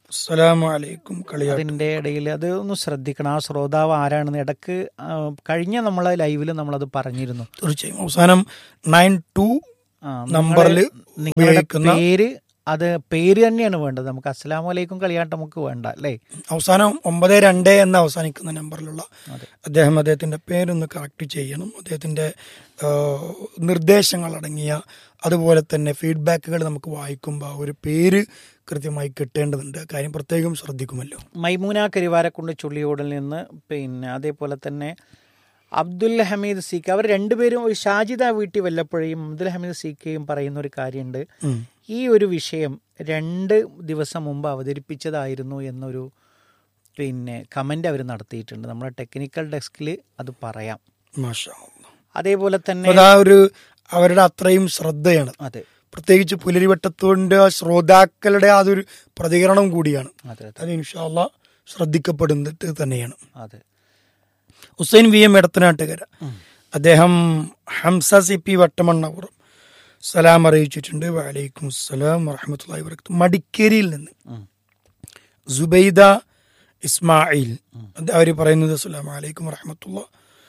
അസ്സലാമു അലൈക്കും കളിയാട്ടം അതിൻ്റെ ഇടയിൽ അത് ഒന്ന് ശ്രദ്ധിക്കണം ആ ശ്രോതാവ് ആരാണെന്ന് ഇടക്ക് ആ, കഴിഞ്ഞ നമ്മളെ ലൈവിൽ നമ്മളത് പറഞ്ഞിരുന്നു തീർച്ചയായും അവസാനം നയൻ ടു ആ, നമ്പറിൽ നിങ്ങള് നിങ്ങളുടെ ഉപയോഗിക്കുന്ന പേര് അത് പേര് തന്നെയാണ് വേണ്ടത് നമുക്ക് അസ്സലാമു അലൈക്കും കളിയാട്ടം നമുക്ക് വേണ്ട അല്ലേ അവസാനം ഒമ്പത് രണ്ട് എന്ന അവസാനിക്കുന്ന നമ്പറിലുള്ള അതെ. അദ്ദേഹം അദ്ദേഹത്തിന്റെ പേരൊന്ന് കറക്റ്റ് ചെയ്യണം അദ്ദേഹത്തിന്റെ ആ, നിർദ്ദേശങ്ങൾ അടങ്ങിയ അതുപോലെ തന്നെ ഫീഡ്ബാക്കുകൾ നമുക്ക് വായിക്കുമ്പോൾ ഒരു പേര് കൃത്യമായി കിട്ടേണ്ടതുണ്ട് ആ കാര്യം പ്രത്യേകം ശ്രദ്ധിക്കുമല്ലോ മൈമൂന കരിവാരക്കുണ്ട് ചുള്ളിയോടിൽ നിന്ന് പിന്നെ അതേപോലെ തന്നെ അബ്ദുൽ ഹമീദ് സീക്ക് അവർ രണ്ടുപേരും ഒരു ഷാജിദ വീട്ടി വല്ലപ്പോഴും അബ്ദുൽ ഹമീദ് സീക്കയും പറയുന്ന ഒരു കാര്യമുണ്ട് ഉം. ഈ ഒരു വിഷയം രണ്ട് ദിവസം മുമ്പ് അവതരിപ്പിച്ചതായിരുന്നു എന്നൊരു പിന്നെ കമൻ്റ് അവർ നടത്തിയിട്ടുണ്ട് നമ്മുടെ ടെക്നിക്കൽ ഡെസ്കിൽ അത് പറയാം മാഷാ അല്ലാ. അതേപോലെ തന്നെ അപ്പൊ അതാ ഒരു അവരുടെ അത്രയും ശ്രദ്ധയാണ് അതെ പ്രത്യേകിച്ച് പുലരിവട്ടത്തോണ്ട് ശ്രോതാക്കളുടെ അതൊരു പ്രതികരണം കൂടിയാണ് അതെ അതെ അത് ഇൻഷാല്ല ശ്രദ്ധിക്കപ്പെടുന്നിട്ട് തന്നെയാണ് അതെ ഹുസൈൻ വി എം എടത്തനാട്ടുകര അദ്ദേഹം ഹംസ സി പി വട്ടമണ്ണപുറം സലാം അറിയിച്ചിട്ടുണ്ട് വലൈക്കും അസ്സലാം വറഹമത്തല്ലാഹി വബറകാതുഹു മടിക്കേരിയിൽ നിന്ന് ഉം. സുബൈദ ഇസ്മായിൽ അവർ പറയുന്നത് അസ്സലാം വലൈക്കും വറഹമത്തുള്ള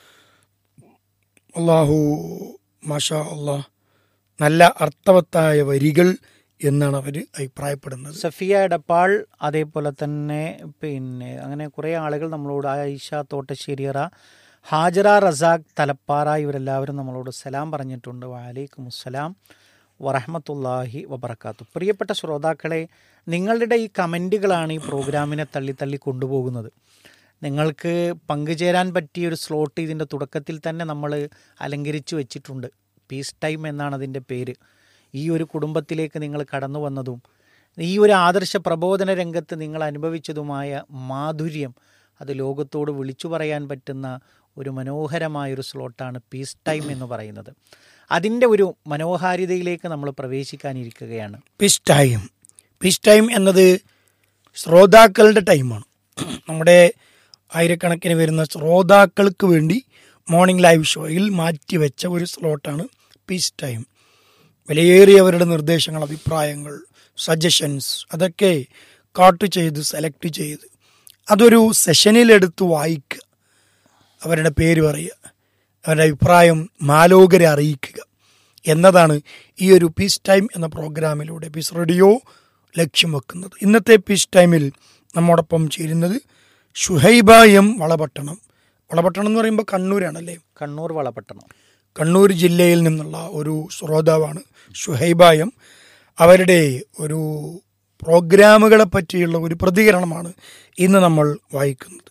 അള്ളാഹു മാഷാ അള്ളാഹ് നല്ല അർത്ഥവത്തായ വരികൾ എന്നാണ് അവർ അഭിപ്രായപ്പെടുന്നത് സഫിയ എടപ്പാൾ അതേപോലെ തന്നെ പിന്നെ അങ്ങനെ കുറേ ആളുകൾ നമ്മളോട് ആയിഷ തോട്ടശ്ശേരിയറ ഹാജറ റസാഖ് തലപ്പാറ ഇവരെല്ലാവരും നമ്മളോട് സലാം പറഞ്ഞിട്ടുണ്ട് വാലൈക്കും അസ്സലാം വറഹമത്തല്ലാഹി വബർക്കാത്തു പ്രിയപ്പെട്ട ശ്രോതാക്കളെ നിങ്ങളുടെ ഈ കമൻറ്റുകളാണ് ഈ പ്രോഗ്രാമിനെ തള്ളി തള്ളി കൊണ്ടുപോകുന്നത് നിങ്ങൾക്ക് പങ്കുചേരാൻ പറ്റിയ ഒരു സ്ലോട്ട് ഇതിൻ്റെ തുടക്കത്തിൽ തന്നെ നമ്മൾ അലങ്കരിച്ചു വെച്ചിട്ടുണ്ട് പീസ് ടൈം എന്നാണ് അതിൻ്റെ പേര് ഈ ഒരു കുടുംബത്തിലേക്ക് നിങ്ങൾ കടന്നു വന്നതും ഈ ഒരു ആദർശ പ്രബോധന രംഗത്ത് നിങ്ങൾ അനുഭവിച്ചതുമായ മാധുര്യം അത് ലോകത്തോട് വിളിച്ചു പറയാൻ പറ്റുന്ന ഒരു മനോഹരമായൊരു സ്ലോട്ടാണ് പീസ് ടൈം എന്ന് പറയുന്നത് അതിൻ്റെ ഒരു മനോഹാരിതയിലേക്ക് നമ്മൾ പ്രവേശിക്കാനിരിക്കുകയാണ് പീസ് ടൈം പീസ് ടൈം എന്നത് ശ്രോതാക്കളുടെ ടൈമാണ് നമ്മുടെ ആയിരക്കണക്കിന് വരുന്ന ശ്രോതാക്കൾക്ക് വേണ്ടി മോർണിംഗ് ലൈവ് ഷോയിൽ മാറ്റിവെച്ച ഒരു സ്ലോട്ടാണ് പീസ് ടൈം വിലയേറിയവരുടെ നിർദ്ദേശങ്ങൾ അഭിപ്രായങ്ങൾ സജഷൻസ് അതൊക്കെ കാട്ട് ചെയ്ത് സെലക്ട് ചെയ്ത് അതൊരു സെഷനിലെടുത്ത് വായിക്കുക അവരുടെ പേര് പറയുക അവരുടെ അഭിപ്രായം മാലോകരെ അറിയിക്കുക എന്നതാണ് ഈ ഒരു പീസ് ടൈം എന്ന പ്രോഗ്രാമിലൂടെ പീസ് റേഡിയോ ലക്ഷ്യം വെക്കുന്നത് ഇന്നത്തെ പീസ് ടൈമിൽ നമ്മോടൊപ്പം ചേരുന്നത് ഷുഹൈബ എം വളപട്ടണം വളപട്ടണം എന്ന് പറയുമ്പോൾ കണ്ണൂരാണല്ലേ കണ്ണൂർ വളപട്ടണം കണ്ണൂർ ജില്ലയിൽ നിന്നുള്ള ഒരു ശ്രോതാവാണ് ഷുഹൈബ എം അവരുടെ ഒരു പ്രോഗ്രാമുകളെ പറ്റിയുള്ള ഒരു പ്രതികരണമാണ് ഇന്ന് നമ്മൾ വായിക്കുന്നത്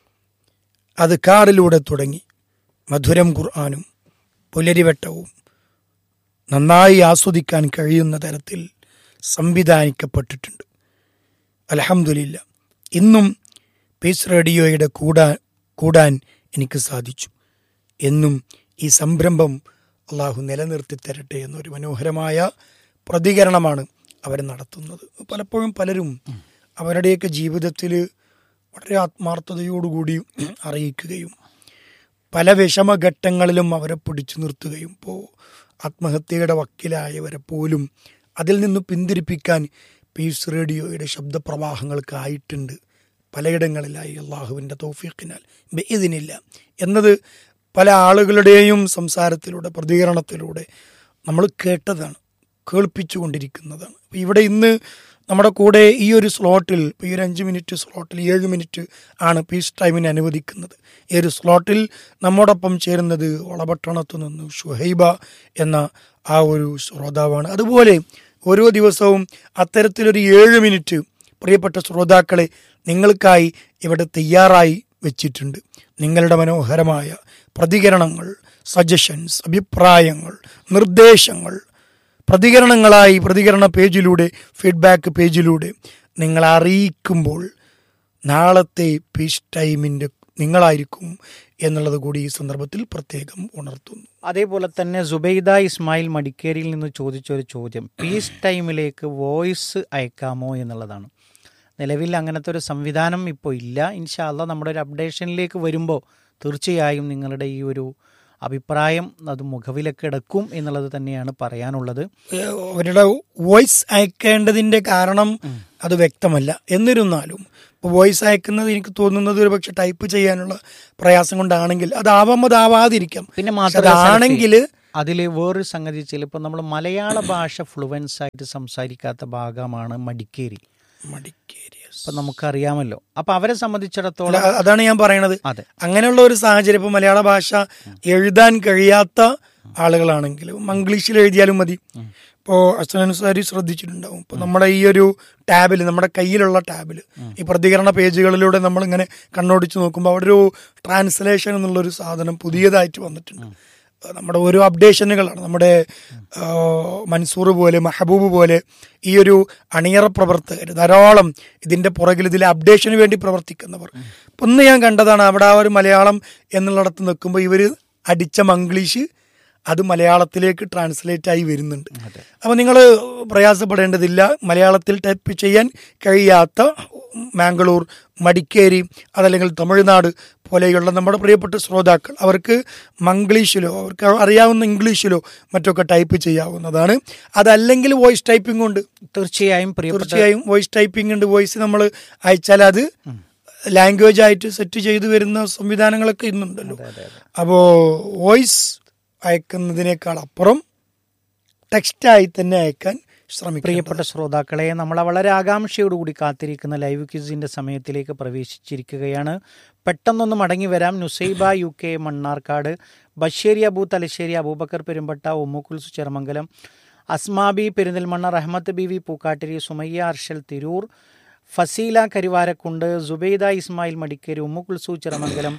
അത് കാറിലൂടെ തുടങ്ങി മധുരം ഖുർആാനും പുലരിവട്ടവും നന്നായി ആസ്വദിക്കാൻ കഴിയുന്ന തരത്തിൽ സംവിധാനിക്കപ്പെട്ടിട്ടുണ്ട് അലഹമില്ല ഇന്നും പീസ് റേഡിയോയുടെ കൂടാൻ കൂടാൻ എനിക്ക് സാധിച്ചു എന്നും ഈ സംരംഭം അള്ളാഹു നിലനിർത്തി തരട്ടെ എന്നൊരു മനോഹരമായ പ്രതികരണമാണ് അവർ നടത്തുന്നത് പലപ്പോഴും പലരും അവരുടെയൊക്കെ ജീവിതത്തിൽ വളരെ ആത്മാർത്ഥതയോടുകൂടി അറിയിക്കുകയും പല വിഷമഘട്ടങ്ങളിലും അവരെ പിടിച്ചു നിർത്തുകയും ഇപ്പോൾ ആത്മഹത്യയുടെ വക്കിലായവരെ പോലും അതിൽ നിന്ന് പിന്തിരിപ്പിക്കാൻ പീസ് റേഡിയോയുടെ ശബ്ദപ്രവാഹങ്ങൾക്കായിട്ടുണ്ട് പലയിടങ്ങളിലായി അള്ളാഹുവിൻ്റെ തൗഫീഖിനാൽ ഇതിനില്ല എന്നത് പല ആളുകളുടെയും സംസാരത്തിലൂടെ പ്രതികരണത്തിലൂടെ നമ്മൾ കേട്ടതാണ് കേൾപ്പിച്ചുകൊണ്ടിരിക്കുന്നതാണ് അപ്പോൾ ഇവിടെ ഇന്ന് നമ്മുടെ കൂടെ ഈ ഒരു സ്ലോട്ടിൽ ഇപ്പോൾ ഈ ഒരു അഞ്ച് മിനിറ്റ് സ്ലോട്ടിൽ ഏഴ് മിനിറ്റ് ആണ് പീസ് ടൈമിന് അനുവദിക്കുന്നത് ഈ ഒരു സ്ലോട്ടിൽ നമ്മോടൊപ്പം ചേരുന്നത് വളപട്ടണത്തു നിന്ന് ഷുഹൈബ എന്ന ആ ഒരു ശ്രോതാവാണ് അതുപോലെ ഓരോ ദിവസവും അത്തരത്തിലൊരു ഏഴ് മിനിറ്റ് പ്രിയപ്പെട്ട ശ്രോതാക്കളെ നിങ്ങൾക്കായി ഇവിടെ തയ്യാറായി വെച്ചിട്ടുണ്ട് നിങ്ങളുടെ മനോഹരമായ പ്രതികരണങ്ങൾ സജഷൻസ് അഭിപ്രായങ്ങൾ നിർദ്ദേശങ്ങൾ പ്രതികരണങ്ങളായി പ്രതികരണ പേജിലൂടെ ഫീഡ്ബാക്ക് പേജിലൂടെ നിങ്ങൾ അറിയിക്കുമ്പോൾ നാളത്തെ പീസ് ടൈമിൻ്റെ നിങ്ങളായിരിക്കും എന്നുള്ളത് കൂടി ഈ സന്ദർഭത്തിൽ പ്രത്യേകം ഉണർത്തുന്നു അതേപോലെ തന്നെ സുബൈദ ഇസ്മായിൽ മടിക്കേരിയിൽ നിന്ന് ചോദിച്ച ഒരു ചോദ്യം പീസ് ടൈമിലേക്ക് വോയിസ് അയക്കാമോ എന്നുള്ളതാണ് നിലവിൽ അങ്ങനത്തെ ഒരു സംവിധാനം ഇപ്പോൾ ഇല്ല ഇൻഷാല്ല നമ്മുടെ ഒരു അപ്ഡേഷനിലേക്ക് വരുമ്പോൾ തീർച്ചയായും നിങ്ങളുടെ ഈ ഒരു അഭിപ്രായം അത് മുഖവിലക്കെടുക്കും എന്നുള്ളത് തന്നെയാണ് പറയാനുള്ളത് ഏഹ് അവരുടെ വോയിസ് അയക്കേണ്ടതിന്റെ കാരണം അത് വ്യക്തമല്ല എന്നിരുന്നാലും ഇപ്പോൾ വോയിസ് അയക്കുന്നത് എനിക്ക് തോന്നുന്നത് ഒരു പക്ഷെ ടൈപ്പ് ചെയ്യാനുള്ള പ്രയാസം കൊണ്ടാണെങ്കിൽ അതാവാം അതാവാതിരിക്കാം പിന്നെ പക്ഷെ മാത്രമല്ല അതാണെങ്കിൽ അതിൽ വേറൊരു സംഗതി ചിലപ്പോൾ നമ്മൾ മലയാള ഭാഷ ഫ്ലുവൻസ് ആയിട്ട് സംസാരിക്കാത്ത ഭാഗമാണ് മടിക്കേരി മടിക്കേരിയസ് അപ്പം നമുക്കറിയാമല്ലോ അപ്പം അവരെ സംബന്ധിച്ചിടത്തോളം അല്ല, അതാണ് ഞാൻ പറയണത് അതെ അങ്ങനെയുള്ള ഒരു സാഹചര്യം ഇപ്പൊ മലയാള ഭാഷ എഴുതാൻ കഴിയാത്ത ആളുകളാണെങ്കിൽ മംഗ്ലീഷിൽ എഴുതിയാലും മതി ഇപ്പോൾ അസനുസാരി ശ്രദ്ധിച്ചിട്ടുണ്ടാവും ഇപ്പൊ നമ്മുടെ ഈ ഒരു ടാബിൽ നമ്മുടെ കയ്യിലുള്ള ടാബിൽ ഈ പ്രതികരണ പേജുകളിലൂടെ നമ്മൾ ഇങ്ങനെ കണ്ണോടിച്ച് നോക്കുമ്പോൾ അവിടെ ഒരു ട്രാൻസ്ലേഷൻ എന്നുള്ള ഒരു സാധനം പുതിയതായിട്ട് വന്നിട്ടുണ്ട് അത് നമ്മുടെ ഓരോ അപ്ഡേഷനുകളാണ് നമ്മുടെ ആ, മൻസൂർ പോലെ മെഹബൂബ് പോലെ ഈ ഒരു അണിയറ പ്രവർത്തകർ ധാരാളം ഇതിന്റെ പുറകിൽ ഇതിലെ അപ്ഡേഷന് വേണ്ടി പ്രവർത്തിക്കുന്നവർ ഇപ്പൊ ഇന്ന് ഞാൻ കണ്ടതാണ് അവിടെ ആ ഒരു മലയാളം എന്നുള്ളിടത്ത് നിൽക്കുമ്പോൾ ഇവര് അടിച്ച മംഗ്ലീഷ് അത് മലയാളത്തിലേക്ക് ട്രാൻസ്ലേറ്റ് ആയി വരുന്നുണ്ട് അപ്പൊ നിങ്ങൾ പ്രയാസപ്പെടേണ്ടതില്ല മലയാളത്തിൽ ടൈപ്പ് ചെയ്യാൻ കഴിയാത്ത മാംഗ്ലൂർ മടിക്കേരി അതല്ലെങ്കിൽ തമിഴ്നാട് പോലെയുള്ള നമ്മുടെ പ്രിയപ്പെട്ട ശ്രോതാക്കൾ അവർക്ക് മംഗ്ലീഷിലോ അവർക്ക് അറിയാവുന്ന ഇംഗ്ലീഷിലോ മറ്റൊക്കെ ടൈപ്പ് ചെയ്യാവുന്നതാണ് അതല്ലെങ്കിൽ വോയിസ് ടൈപ്പിംഗ് ഉണ്ട് തീർച്ചയായും പ്രിയപ്പെട്ട തീർച്ചയായും വോയിസ് ടൈപ്പിംഗ് ഉണ്ട് വോയിസ് നമ്മൾ അയച്ചാൽ അത് ലാംഗ്വേജ് ആയിട്ട് സെറ്റ് ചെയ്തു വരുന്ന സംവിധാനങ്ങളൊക്കെ ഇന്നുണ്ടല്ലോ അപ്പോൾ വോയിസ് അയക്കുന്നതിനേക്കാൾ അപ്പുറം ടെക്സ്റ്റായി തന്നെ അയക്കാൻ ശ്രമിക്കും പ്രിയപ്പെട്ട ശ്രോതാക്കളെ നമ്മൾ വളരെ ആകാംക്ഷയോടുകൂടി കാത്തിരിക്കുന്ന ലൈവ് ക്യൂസിന്റെ സമയത്തിലേക്ക് പ്രവേശിച്ചിരിക്കുകയാണ് പെട്ടെന്നൊന്ന് മടങ്ങി വരാം Nusaiba U K Mannarkkad Basheeri Abu Thalassery Aboobacker Perumbatta Ummukulsu Cheramangalam Asmabi Perinthalmanna Rahmath B V Pookkattiri Sumayya Arshal Tirur Faseela Karuvarakundu Subaida Ismail Madikeri Ummukulsu Chiramangalam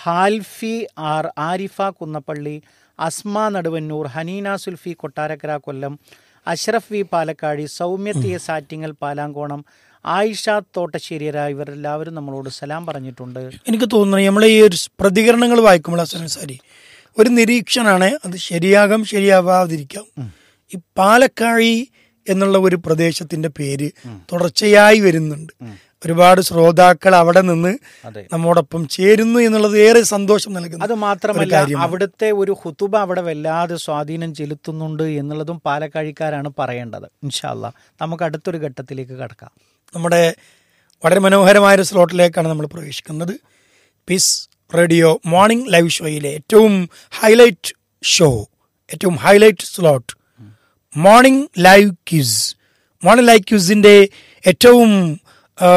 Halfi R Arifa Kunnappally Asma Naduvannur Haneena Sulfi Kottarakkara Kollam Ashraf V Palakkadi Soumyathiya Sattingal Palankonam Ayisha തോട്ടശ്ശേരിയര ഇവരെല്ലാവരും നമ്മളോട് സലാം പറഞ്ഞിട്ടുണ്ട് എനിക്ക് തോന്നുന്നു നമ്മൾ ഈ ഒരു പ്രതികരണങ്ങൾ വായിക്കുമ്പോൾ അസൻ സാരി ഒരു നിരീക്ഷണമാണ് അത് ശരിയാകാം ശരിയാവാതിരിക്കാം ഈ പാലക്കാഴി എന്നുള്ള ഒരു പ്രദേശത്തിന്റെ പേര് തുടർച്ചയായി വരുന്നുണ്ട് ഒരുപാട് ശ്രോതാക്കൾ അവിടെ നിന്ന് അതെ നമ്മോടൊപ്പം ചേരുന്നു എന്നുള്ളത് ഏറെ സന്തോഷം നൽകുന്നു അത് ഒരു മാത്രമല്ല കാര്യമാണ്. അവിടുത്തെ ഒരു ഹുതുബ അവിടെ വല്ലാതെ സ്വാധീനം ചെലുത്തുന്നുണ്ട് എന്നുള്ളതും പാലക്കാഴിക്കാരാണ് പറയേണ്ടത് ഇൻഷാല്ല നമുക്ക് അടുത്തൊരു ഘട്ടത്തിലേക്ക് കടക്കാം നമ്മുടെ വളരെ മനോഹരമായ ഒരു സ്ലോട്ടിലേക്കാണ് നമ്മൾ പ്രവേശിക്കുന്നത് പീസ് റേഡിയോ മോർണിംഗ് ലൈവ് ഷോയിലെ ഏറ്റവും ഹൈലൈറ്റ് ഷോ ഏറ്റവും highlight slot morning live quiz morning live ക്യൂസിൻ്റെ ഏറ്റവും ആ,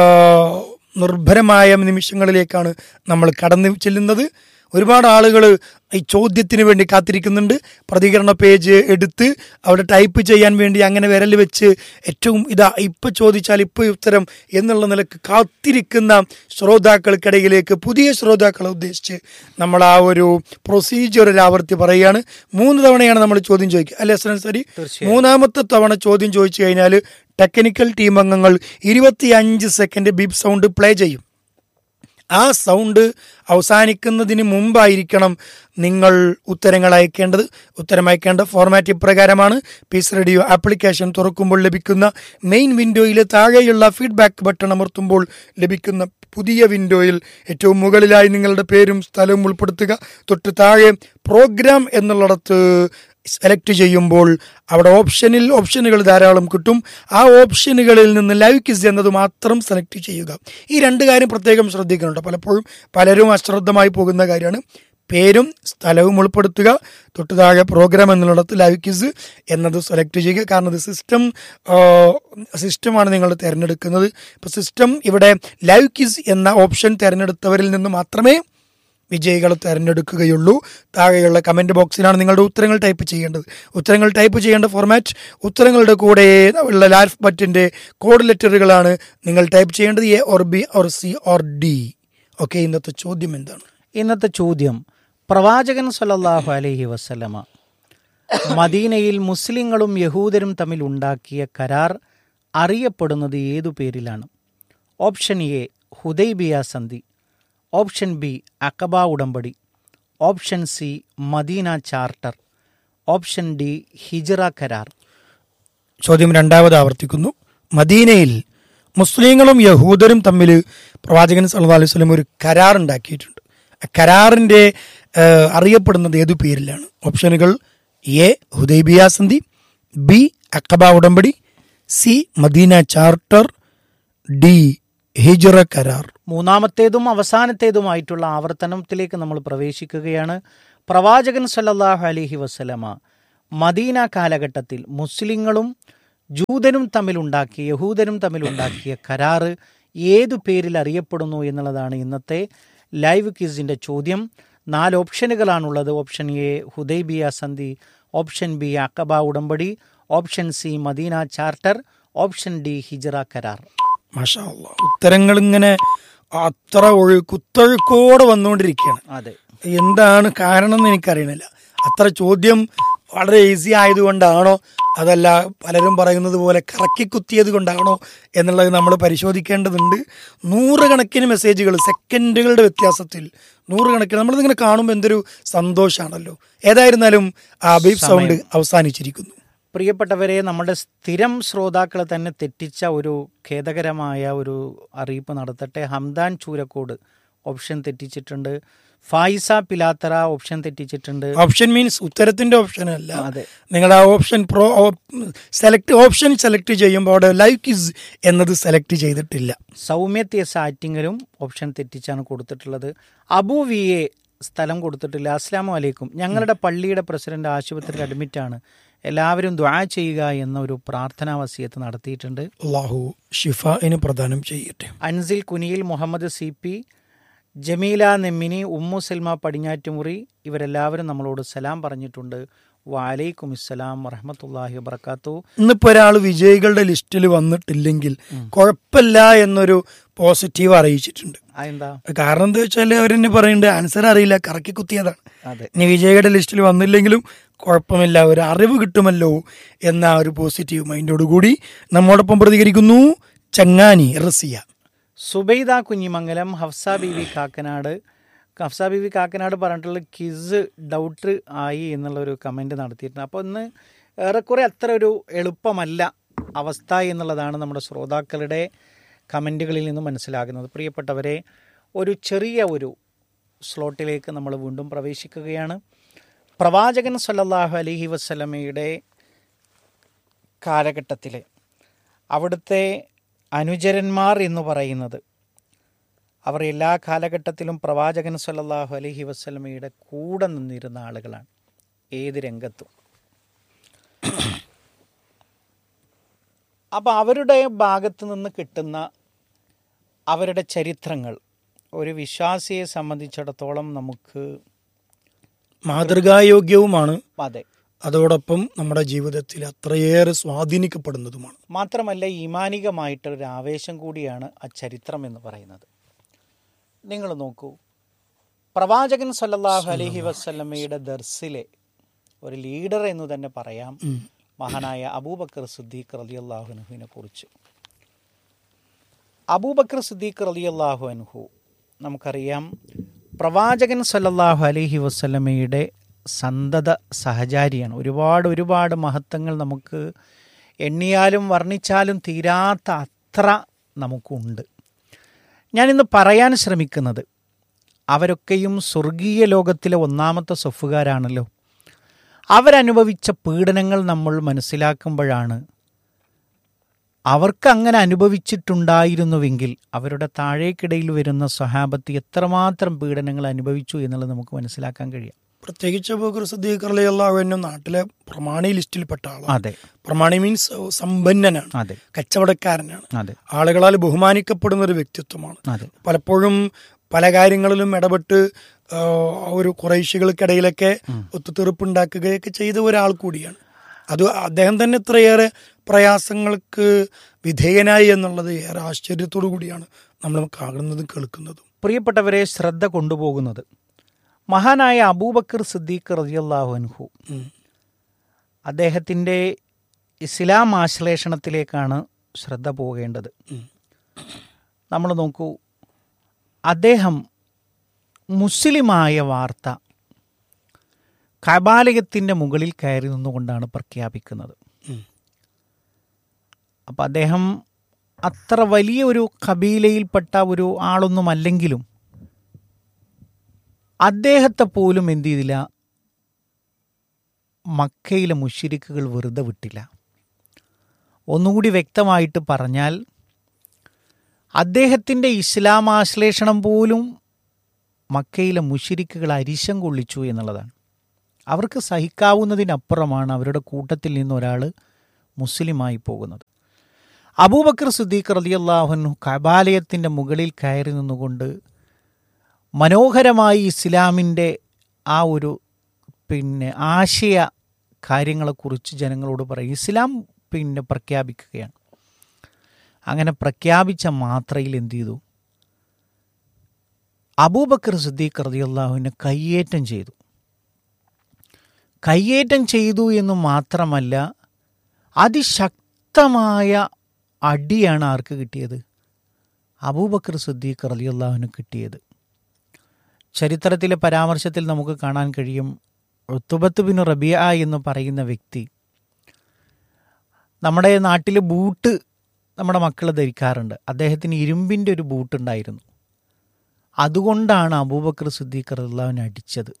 നിർഭരമായ നിമിഷങ്ങളിലേക്കാണ് നമ്മൾ കടന്നു ചെല്ലുന്നത് ഒരുപാട് ആളുകൾ ഈ ചോദ്യത്തിന് വേണ്ടി കാത്തിരിക്കുന്നുണ്ട് പ്രതികരണ പേജ് എടുത്ത് അവിടെ ടൈപ്പ് ചെയ്യാൻ വേണ്ടി അങ്ങനെ വിരൽ വെച്ച് ഏറ്റവും ഇതാ ഇപ്പൊ ചോദിച്ചാൽ ഇപ്പൊ ഉത്തരം എന്നുള്ള നിലക്ക് കാത്തിരിക്കുന്ന ശ്രോതാക്കൾക്കിടയിലേക്ക് പുതിയ ശ്രോതാക്കളെ ഉദ്ദേശിച്ച് നമ്മൾ ആ ഒരു പ്രൊസീജിയർ ഒരു ആവർത്തി പറയുകയാണ് മൂന്ന് തവണയാണ് നമ്മൾ ചോദ്യം ചോദിക്കുക അല്ലെ അസ്ലൻ സരി മൂന്നാമത്തെ തവണ ചോദ്യം ചോദിച്ചു കഴിഞ്ഞാൽ ടെക്നിക്കൽ ടീം അംഗങ്ങൾ ഇരുപത്തിയഞ്ച് സെക്കൻഡ് ബീപ് സൗണ്ട് പ്ലേ ചെയ്യും ആ സൗണ്ട് അവസാനിക്കുന്നതിന് മുമ്പായിരിക്കണം നിങ്ങൾ ഉത്തരങ്ങൾ അയക്കേണ്ടത് ഉത്തരം അയക്കേണ്ട ഫോർമാറ്റ് ഇപ്രകാരമാണ് പീസ് റേഡിയോ ആപ്ലിക്കേഷൻ തുറക്കുമ്പോൾ ലഭിക്കുന്ന മെയിൻ വിൻഡോയിൽ താഴെയുള്ള ഫീഡ്ബാക്ക് ബട്ടൺ അമർത്തുമ്പോൾ ലഭിക്കുന്ന പുതിയ വിൻഡോയിൽ ഏറ്റവും മുകളിലായി നിങ്ങളുടെ പേരും സ്ഥലവും ഉൾപ്പെടുത്തുക തൊട്ട് താഴെ പ്രോഗ്രാം എന്നുള്ളിടത്ത് സെലക്ട് ചെയ്യുമ്പോൾ അവിടെ ഓപ്ഷനിൽ ഓപ്ഷനുകൾ ധാരാളം കിട്ടും ആ ഓപ്ഷനുകളിൽ നിന്ന് ലൈവ് കിസ് എന്നത് മാത്രം സെലക്ട് ചെയ്യുക ഈ രണ്ട് കാര്യം പ്രത്യേകം ശ്രദ്ധിക്കുന്നുണ്ട് പലപ്പോഴും പലരും അശ്രദ്ധമായി പോകുന്ന കാര്യമാണ് പേരും സ്ഥലവും ഉൾപ്പെടുത്തുക തൊട്ട് താഴെ പ്രോഗ്രാം എന്നുള്ളിടത്ത് ലൈവ് കിസ് എന്നത് സെലക്ട് ചെയ്യുക കാരണം ഇത് സിസ്റ്റം സിസ്റ്റമാണ് നിങ്ങൾ തിരഞ്ഞെടുക്കുന്നത് ഇപ്പോൾ സിസ്റ്റം ഇവിടെ ലൈവ് കിസ് എന്ന ഓപ്ഷൻ തിരഞ്ഞെടുത്തവരിൽ നിന്ന് മാത്രമേ വിജയികളെ തിരഞ്ഞെടുക്കുകയുള്ളൂ താഴെയുള്ള കമന്റ് ബോക്സിലാണ് നിങ്ങളുടെ ഉത്തരങ്ങൾ ടൈപ്പ് ചെയ്യേണ്ടത് ഉത്തരങ്ങൾ ടൈപ്പ് ചെയ്യേണ്ട ഫോർമാറ്റ് ഉത്തരങ്ങളുടെ കൂടെ ഉള്ള ലാൽഫ് ബറ്റിന്റെ കോഡ് ലെറ്ററുകളാണ് നിങ്ങൾ ടൈപ്പ് ചെയ്യേണ്ടത് A or B or C or D okay ഇന്നത്തെ ചോദ്യം എന്താണ് ഇന്നത്തെ ചോദ്യം പ്രവാചകൻ സല്ലല്ലാഹു അലൈഹി വസല്ലമ മദീനയിൽ മുസ്ലിങ്ങളും യഹൂദരും തമ്മിൽ ഉണ്ടാക്കിയ കരാർ അറിയപ്പെടുന്നത് ഏതു പേരിലാണ് ഓപ്ഷൻ എ ഹുദൈബിയ സന്ധി ഓപ്ഷൻ ബി അക്കബ ഉടമ്പടി option C Medina charter option D ഹിജറ കരാർ ചോദ്യം രണ്ടാമത് ആവർത്തിക്കുന്നു മദീനയിൽ മുസ്ലിങ്ങളും യഹൂദരും തമ്മിൽ പ്രവാചകൻ സല്ലല്ലാഹു അലൈഹി വസല്ലം ഒരു കരാർ ഉണ്ടാക്കിയിട്ടുണ്ട് ആ കരാറിന്റെ ഏഹ്, അറിയപ്പെടുന്നത് ഏതു പേരിലാണ് ഓപ്ഷനുകൾ എ ഹുദൈബിയ സന്ധി ബി അക്കബ ഉടമ്പടി സി മദീന ചാർട്ടർ ഡി ഹിജറ കരാർ മൂന്നാമത്തേതും അവസാനത്തേതുമായിട്ടുള്ള ആവർത്തനത്തിലേക്ക് നമ്മൾ പ്രവേശിക്കുകയാണ് പ്രവാചകൻ സല്ലല്ലാഹു അലൈഹി വസല്ലമ മദീന കാലഘട്ടത്തിൽ മുസ്ലിങ്ങളും ജൂതനും തമ്മിലുണ്ടാക്കിയ യഹൂദനും തമ്മിലുണ്ടാക്കിയ കരാറ് ഏതു പേരിൽ അറിയപ്പെടുന്നു എന്നുള്ളതാണ് ഇന്നത്തെ ലൈവ് ക്വിസിന്റെ ചോദ്യം നാല് ഓപ്ഷനുകളാണുള്ളത് ഓപ്ഷൻ എ ഹുദൈബിയ സന്ധി ഓപ്ഷൻ ബി അക്കബ ഉടമ്പടി option C Medina charter option D ഹിജറ കരാർ മാഷാ അല്ലാ. ഉത്തരങ്ങൾ ഇങ്ങനെ അത്ര ഒഴു കുത്തൊഴുക്കോടെ വന്നുകൊണ്ടിരിക്കുകയാണ് അതെ എന്താണ് കാരണം എന്ന് എനിക്കറിയണില്ല അത്ര ചോദ്യം വളരെ ഈസി ആയതുകൊണ്ടാണോ അതല്ല പലരും പറയുന്നത് പോലെ കറക്കി കുത്തിയത് കൊണ്ടാണോ എന്നുള്ളത് നമ്മൾ പരിശോധിക്കേണ്ടതുണ്ട് നൂറുകണക്കിന് മെസ്സേജുകൾ സെക്കൻഡുകളുടെ വ്യത്യാസത്തിൽ നൂറുകണക്കിന് നമ്മളിതിങ്ങനെ കാണുമ്പോൾ എന്തൊരു സന്തോഷമാണല്ലോ ഏതായിരുന്നാലും ആ ബീഫ് സൗണ്ട് അവസാനിച്ചിരിക്കുന്നു പ്രിയപ്പെട്ടവരെ നമ്മുടെ സ്ഥിരം ശ്രോതാക്കളെ തന്നെ തെറ്റിച്ച ഒരു ഖേദകരമായ ഒരു അറിയിപ്പ് നടത്തട്ടെ ഹംദാൻ ചൂരക്കോട് ഓപ്ഷൻ തെറ്റിച്ചിട്ടുണ്ട് ഫായിസ പിലാത്തറ ഓപ്ഷൻ തെറ്റിച്ചിട്ടുണ്ട് ഓപ്ഷൻ മീൻസ് ഉത്തരത്തിന്റെ ഓപ്ഷൻ അല്ല അതെ. നിങ്ങൾ ആ option pro select option select ചെയ്യുമ്പോൾ അവിടെ ലൈക്ക് ഇസ് എന്നത് സെലക്ട് ചെയ്തിട്ടില്ല സൗമ്യത്യ സാറ്റിങ്ങലും ഓപ്ഷൻ തെറ്റിച്ചാണ് കൊടുത്തിട്ടുള്ളത് അബു വി എ സ്ഥലം കൊടുത്തിട്ടില്ല അസ്ലാമു അലൈക്കും ഞങ്ങളുടെ പള്ളിയുടെ പ്രസിഡന്റ് ആശുപത്രിയിൽ അഡ്മിറ്റാണ് എല്ലാവരും ദ്വാ ചെയ്യുക എന്ന ഒരു പ്രാർത്ഥനാ വസിയത്ത് നടത്തിയിട്ടുണ്ട് അള്ളാഹു ഷിഫിന് പ്രദാനം ചെയ്യട്ടെ അൻസിൽ കുനിയിൽ മുഹമ്മദ് സി പി ജമീല നെമ്മിനി ഉമ്മു സൽമ പടിഞ്ഞാറ്റുമുറി ഇവരെല്ലാവരും നമ്മളോട് സലാം പറഞ്ഞിട്ടുണ്ട് വാലൈക്കും ഇസ്സലാം വറഹമത്തല്ലാഹി വബർക്കാത്തു ഇന്നിപ്പോ ഒരാൾ വിജയികളുടെ ലിസ്റ്റിൽ വന്നിട്ടില്ലെങ്കിൽ കുഴപ്പമില്ല എന്നൊരു പോസിറ്റീവ് അറിയിച്ചിട്ടുണ്ട് അതെന്താ കാരണം എന്താ വെച്ചാൽ അവരെന്നെ പറയുന്നുണ്ട് ആൻസർ അറിയില്ല കറക്കി കുത്തിയതാണ് അതെ ഇനി വിജയികളുടെ ലിസ്റ്റിൽ വന്നില്ലെങ്കിലും കുഴപ്പമില്ല ഒരു അറിവ് കിട്ടുമല്ലോ എന്ന ആ ഒരു പോസിറ്റീവ് മൈൻഡോട് കൂടി നമ്മോടൊപ്പം പ്രതികരിക്കുന്നു ചങ്ങാനി റസിയ സുബൈദ കുഞ്ഞിമംഗലം ഹഫ്സ ബീവി കാക്കനാട് ഹഫ്സ ബീവി കാക്കനാട് പറഞ്ഞിട്ടുള്ള കിസ് ഡൗട്ട് ആയി എന്നുള്ള ഒരു കമൻറ്റ് നടത്തിയിട്ടുണ്ട് അപ്പോൾ ഇന്ന് ഏറെക്കുറെ അത്ര ഒരു എളുപ്പമല്ല അവസ്ഥ എന്നുള്ളതാണ് നമ്മുടെ ശ്രോതാക്കളുടെ കമൻറ്റുകളിൽ നിന്ന് മനസ്സിലാകുന്നത് പ്രിയപ്പെട്ടവരെ ഒരു ചെറിയ ഒരു സ്ലോട്ടിലേക്ക് നമ്മൾ വീണ്ടും പ്രവേശിക്കുകയാണ് പ്രവാചകൻ സല്ലല്ലാഹു അലൈഹി വസ്ലമയുടെ കാലഘട്ടത്തിലെ അവിടുത്തെ അനുചരന്മാർ എന്ന് പറയുന്നത് അവർ എല്ലാ കാലഘട്ടത്തിലും പ്രവാചകൻ സല്ലല്ലാഹു അലൈഹി വസ്ലമയുടെ കൂടെ നിന്നിരുന്ന ആളുകളാണ് ഏത് രംഗത്തും അപ്പോൾ അവരുടെ ഭാഗത്ത് നിന്ന് കിട്ടുന്ന അവരുടെ ചരിത്രങ്ങൾ ഒരു വിശ്വാസിയെ സംബന്ധിച്ചിടത്തോളം നമുക്ക് മാതൃകായോഗ്യവുമാണ് അതെ അതോടൊപ്പം നമ്മുടെ ജീവിതത്തിൽ അത്രയേറെ സ്വാധീനിക്കപ്പെടുന്നതുമാണ് മാത്രമല്ല ഈമാനികമായിട്ടൊരു ആവേശം കൂടിയാണ് ആ ചരിത്രം എന്ന് പറയുന്നത് നിങ്ങൾ നോക്കൂ പ്രവാചകൻ സല്ലല്ലാഹു അലൈഹി വസല്ലമയുടെ ദർസിലെ ഒരു ലീഡർ എന്ന് തന്നെ പറയാം മഹാനായ അബൂബക്കർ സിദ്ദീഖ് റളിയല്ലാഹു അൻഹുവിനെ കുറിച്ച് അബൂബക്കർ സിദ്ദീഖ് റളിയല്ലാഹു അൻഹു നമുക്കറിയാം പ്രവാചകൻ സല്ലല്ലാഹു അലൈഹി വസല്ലമയുടെ സന്തത സഹചാരിയാണ് ഒരുപാട് ഒരുപാട് മഹത്വങ്ങൾ നമുക്ക് എണ്ണിയാലും വർണ്ണിച്ചാലും തീരാത്ത അത്ര നമുക്കുണ്ട് ഞാനിന്ന് പറയാൻ ശ്രമിക്കുന്നത് അവരൊക്കെയും സ്വർഗീയ ലോകത്തിലെ ഒന്നാമത്തെ സൊഫുകാരാണല്ലോ അവരനുഭവിച്ച പീഡനങ്ങൾ നമ്മൾ മനസ്സിലാക്കുമ്പോഴാണ് അവർക്ക് അങ്ങനെ അനുഭവിച്ചിട്ടുണ്ടായിരുന്നുവെങ്കിൽ അവരുടെ താഴേക്കിടയിൽ വരുന്ന സ്വഹാബത്ത് എത്രമാത്രം പീഡനങ്ങൾ അനുഭവിച്ചു എന്നുള്ളത് നമുക്ക് മനസ്സിലാക്കാൻ കഴിയാം പ്രത്യേകിച്ച് അബൂബക്കർ സദ്ദീഖ് അള്ളാഹുവിനും നാട്ടിലെ പ്രമാണി ലിസ്റ്റിൽപ്പെട്ട ആളാണ് അതെ പ്രമാണി മീൻസ് സമ്പന്നനാണ് അതെ കച്ചവടക്കാരനാണ് അതെ ആളുകളാൽ ബഹുമാനിക്കപ്പെടുന്ന ഒരു വ്യക്തിത്വമാണ് അതെ പലപ്പോഴും പല കാര്യങ്ങളിലും ഇടപെട്ട് ആ, ഒരു കുറേശികൾക്കിടയിലൊക്കെ ഒത്തുതീർപ്പുണ്ടാക്കുകയൊക്കെ ചെയ്ത ഒരാൾ കൂടിയാണ് അത് അദ്ദേഹം തന്നെ ഇത്രയേറെ പ്രയാസങ്ങൾക്ക് വിധേയനായി എന്നുള്ളത് ഏറെ ആശ്ചര്യത്തോടു കൂടിയാണ് നമ്മൾ കാണുന്നതും കേൾക്കുന്നതും പ്രിയപ്പെട്ടവരെ ശ്രദ്ധ കൊണ്ടുപോകുന്നത് മഹാനായ അബൂബക്കർ സിദ്ദീഖ് റളിയല്ലാഹു അൻഹു ഉം. അദ്ദേഹത്തിൻ്റെ ഇസ്ലാം ആശ്ലേഷണത്തിലേക്കാണ് ശ്രദ്ധ പോകേണ്ടത് നമ്മൾ നോക്കൂ അദ്ദേഹം മുസ്ലിമായ വാർത്ത കബാലയത്തിൻ്റെ മുകളിൽ കയറി നിന്നുകൊണ്ടാണ് പ്രഖ്യാപിക്കുന്നത് ഉം. അപ്പം അദ്ദേഹം അത്ര വലിയ ഒരു കബീലയിൽപ്പെട്ട ഒരു ആളൊന്നുമല്ലെങ്കിലും അദ്ദേഹത്തെ പോലും എന്ത് ചെയ്തില്ല മക്കയിലെ മുഷിരിക്കുകൾ വെറുതെ വിട്ടില്ല ഒന്നുകൂടി വ്യക്തമായിട്ട് പറഞ്ഞാൽ അദ്ദേഹത്തിൻ്റെ ഇസ്ലാം ആശ്ലേഷണം പോലും മക്കയിലെ മുഷിരിക്കുകൾ അരിശം കൊള്ളിച്ചു എന്നുള്ളതാണ് അവർക്ക് സഹിക്കാവുന്നതിനപ്പുറമാണ് അവരുടെ കൂട്ടത്തിൽ നിന്ന് ഒരാൾ മുസ്ലിമായി പോകുന്നത് അബൂബക്കർ സിദ്ദീഖ് റളിയല്ലാഹുനു കബാലയത്തിൻ്റെ മുകളിൽ കയറി നിന്നുകൊണ്ട് മനോഹരമായി ഇസ്ലാമിൻ്റെ ആ ഒരു പിന്നെ ആശയ കാര്യങ്ങളെക്കുറിച്ച് ജനങ്ങളോട് പറയും ഇസ്ലാം പിന്നെ പ്രഖ്യാപിക്കുകയാണ് അങ്ങനെ പ്രഖ്യാപിച്ച മാത്രയിൽ എന്ത് ചെയ്തു അബൂബക്കർ സിദ്ദീഖ് റളിയല്ലാഹുവിനെ കയ്യേറ്റം ചെയ്തു കയ്യേറ്റം ചെയ്തു എന്ന് മാത്രമല്ല അതിശക്തമായ അടിയാണ് ആർക്ക് കിട്ടിയത് അബൂബക്കർ സിദ്ദീഖ് റളിയല്ലാഹുവിന് കിട്ടിയത് ചരിത്രത്തിലെ പരാമർശത്തിൽ നമുക്ക് കാണാൻ കഴിയും ഋത്തുബത്ത് ബിൻ റബിയ എന്ന് പറയുന്ന വ്യക്തി നമ്മുടെ നാട്ടിൽ ബൂട്ട് നമ്മുടെ മക്കൾ ധരിക്കാറുണ്ട് അദ്ദേഹത്തിന് ഇരുമ്പിൻ്റെ ഒരു ബൂട്ട് ഉണ്ടായിരുന്നു അതുകൊണ്ടാണ് അബൂബക്കർ സിദ്ദീഖ് റളിയല്ലാഹുവിനെ അടിച്ചത്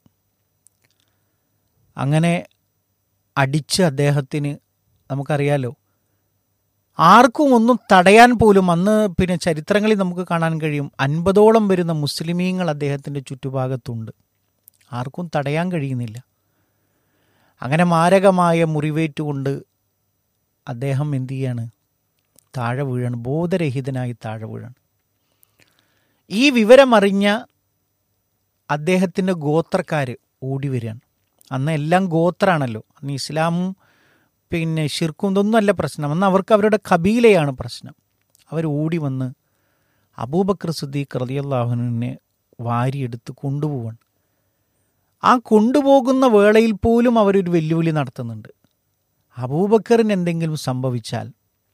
അങ്ങനെ അടിച്ച് അദ്ദേഹത്തിന് നമുക്കറിയാലോ ആർക്കും ഒന്നും തടയാൻ പോലും അന്ന് പിന്നെ ചരിത്രങ്ങളിൽ നമുക്ക് കാണാൻ കഴിയും അൻപതോളം വരുന്ന മുസ്ലിമീങ്ങൾ അദ്ദേഹത്തിൻ്റെ ചുറ്റുഭാഗത്തുണ്ട് ആർക്കും തടയാൻ കഴിയുന്നില്ല അങ്ങനെ മാരകമായ മുറിവേറ്റുകൊണ്ട് അദ്ദേഹം എന്തു ചെയ്യാണ് താഴെ വീഴാണ് ബോധരഹിതനായി താഴെ വീഴാണ് ഈ വിവരമറിഞ്ഞ അദ്ദേഹത്തിൻ്റെ ഗോത്രക്കാർ ഓടി വരികയാണ് അന്ന് എല്ലാം ഗോത്രാണല്ലോ അന്ന് ഇസ്ലാമും പിന്നെ ഷിർക്കും ഇതൊന്നും അല്ല പ്രശ്നം അന്ന് അവർക്ക് അവരുടെ കബീലയാണ് പ്രശ്നം അവർ ഓടി വന്ന് അബൂബക്കർ സിദ്ദീഖ് റളിയല്ലാഹുവിനെ വാരിയെടുത്ത് കൊണ്ടുപോവാണ് ആ കൊണ്ടുപോകുന്ന വേളയിൽ പോലും അവരൊരു വെല്ലുവിളി നടത്തുന്നുണ്ട് അബൂബക്കറിന് എന്തെങ്കിലും സംഭവിച്ചാൽ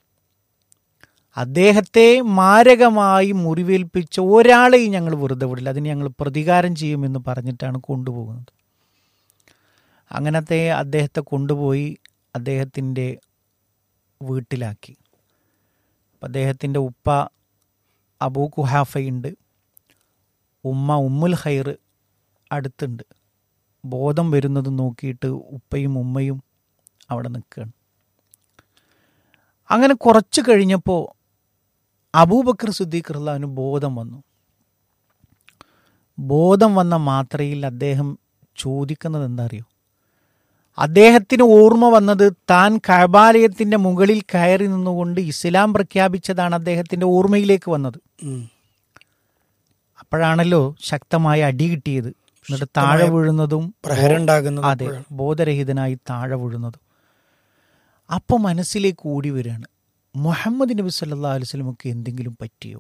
അദ്ദേഹത്തെ മാരകമായി മുറിവേൽപ്പിച്ച ഒരാളെയും ഞങ്ങൾ വെറുതെ വിടില്ല അതിന് ഞങ്ങൾ പ്രതികാരം ചെയ്യുമെന്ന് പറഞ്ഞിട്ടാണ് കൊണ്ടുപോകുന്നത് അങ്ങനത്തെ അദ്ദേഹത്തെ കൊണ്ടുപോയി അദ്ദേഹത്തിൻ്റെ വീട്ടിലാക്കി അപ്പം അദ്ദേഹത്തിൻ്റെ ഉപ്പ അബൂ കുഹാഫയുണ്ട് ഉമ്മ ഉമ്മുൽ ഹൈർ അടുത്തുണ്ട് ബോധം വരുന്നത് നോക്കിയിട്ട് ഉപ്പയും ഉമ്മയും അവിടെ നിൽക്കുകയാണ് അങ്ങനെ കുറച്ച് കഴിഞ്ഞപ്പോൾ അബൂബക്കർ സിദ്ദീഖ് റഹ്ലാവിന് ബോധം വന്നു ബോധം വന്ന മാത്രയിൽ അദ്ദേഹം ചോദിക്കുന്നത് എന്താ അറിയോ അദ്ദേഹത്തിന് ഓർമ്മ വന്നത് താൻ കബാലയത്തിന്റെ മുകളിൽ കയറി നിന്നുകൊണ്ട് ഇസ്ലാം പ്രഖ്യാപിച്ചതാണ് അദ്ദേഹത്തിന്റെ ഓർമ്മയിലേക്ക് വന്നത് ഉം. അപ്പോഴാണല്ലോ ശക്തമായ അടി കിട്ടിയത് എന്നിട്ട് താഴെ വീഴുന്നതും പ്രഹരം ഉണ്ടാകുന്നത് അതെ ബോധരഹിതനായി താഴെ വീഴുന്നതും അപ്പോൾ മനസ്സിലേക്ക് ഓടി വരികയാണ് മുഹമ്മദ് നബി സല്ലാ അലുസ്ലമക്ക് എന്തെങ്കിലും പറ്റിയോ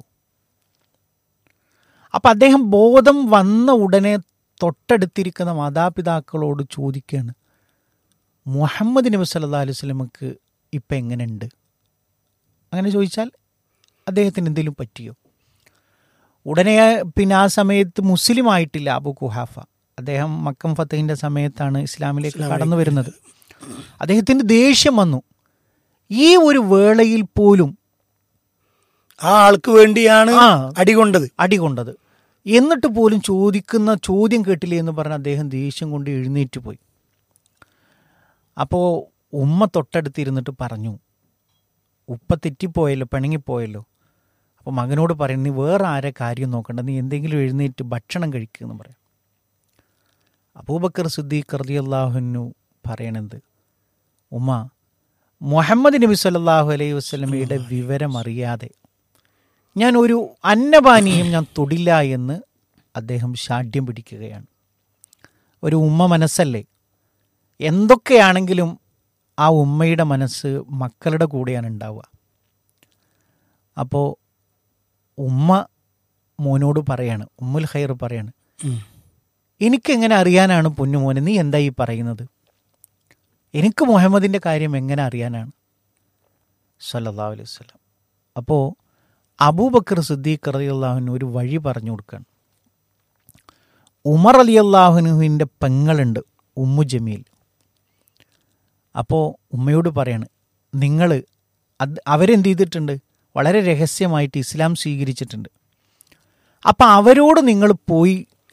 അപ്പം അദ്ദേഹം ബോധം വന്ന ഉടനെ തൊട്ടടുത്തിരിക്കുന്ന മാതാപിതാക്കളോട് ചോദിക്കുകയാണ് മുഹമ്മദ് നബി സല്ലാ അലുസ്ലമക്ക് ഇപ്പം എങ്ങനെയുണ്ട് അങ്ങനെ ചോദിച്ചാൽ അദ്ദേഹത്തിന് എന്തെങ്കിലും പറ്റിയോ ഉടനെ പിന്നെ ആ സമയത്ത് മുസ്ലിം ആയിട്ടില്ല അബു കുഹാഫ അദ്ദേഹം മക്കം ഫത്തഹിന്റെ സമയത്താണ് ഇസ്ലാമിലേക്ക് കടന്നു വരുന്നത് അദ്ദേഹത്തിന് ദേഷ്യം വന്നു ഈ ഒരു വേളയിൽ പോലും ആ ആൾക്ക് വേണ്ടിയാണ് ആ. അടികൊണ്ടത് അടികൊണ്ടത് എന്നിട്ട് പോലും ചോദിക്കുന്ന ചോദ്യം കേട്ടില്ലേ എന്ന് പറഞ്ഞ് അദ്ദേഹം ദേഷ്യം കൊണ്ട് എഴുന്നേറ്റ് പോയി അപ്പോൾ ഉമ്മ തൊട്ടടുത്തിരുന്നിട്ട് പറഞ്ഞു ഉപ്പ തെറ്റിപ്പോയല്ലോ പിണങ്ങിപ്പോയല്ലോ അപ്പോൾ മകനോട് പറയും നീ വേറെ ആരെ കാര്യം നോക്കണ്ട നീ എന്തെങ്കിലും എഴുന്നേറ്റ് ഭക്ഷണം കഴിക്കുക എന്ന് പറയാം അബൂബക്കർ സിദ്ദീഖ് റളിയല്ലാഹുവിനു പറയണത് ഉമ്മ മുഹമ്മദ് നബി സല്ലല്ലാഹു അലൈഹി വസല്ലമയുടെ വിവരം അറിയാതെ ഞാൻ ഒരു അന്നപാനീയം ഞാൻ തൊടില്ല എന്ന് അദ്ദേഹം ശാഠ്യം പിടിക്കുകയാണ് ഒരു ഉമ്മ മനസ്സല്ലേ എന്തൊക്കെയാണെങ്കിലും ആ ഉമ്മയുടെ മനസ്സ് മക്കളുടെ കൂടെയാണ് ഉണ്ടാവുക അപ്പോൾ ഉമ്മ മോനോട് പറയാണ് ഉമ്മുൽ ഖൈർ പറയാണ് ഉം. എനിക്കെങ്ങനെ അറിയാനാണ് പൊന്നുമോനെ നീ എന്താ ഈ പറയുന്നത് എനിക്ക് മുഹമ്മദിൻ്റെ കാര്യം എങ്ങനെ അറിയാനാണ് സല്ലല്ലാഹു അലൈഹി വസല്ലം അപ്പോൾ അബൂബക്കർ സിദ്ദീഖ് റളിയല്ലാഹുവിന് ഒരു വഴി പറഞ്ഞു കൊടുക്കുകയാണ് ഉമർ അലി അള്ളാഹുനുവിൻ്റെ പെങ്ങളുണ്ട് ഉമ്മു ജമീൽ അപ്പോൾ ഉമ്മയോട് പറയാണ് നിങ്ങൾ അത് അവരെന്ത് ചെയ്തിട്ടുണ്ട് വളരെ രഹസ്യമായിട്ട് ഇസ്ലാം സ്വീകരിച്ചിട്ടുണ്ട് അപ്പം അവരോട് നിങ്ങൾ പോയി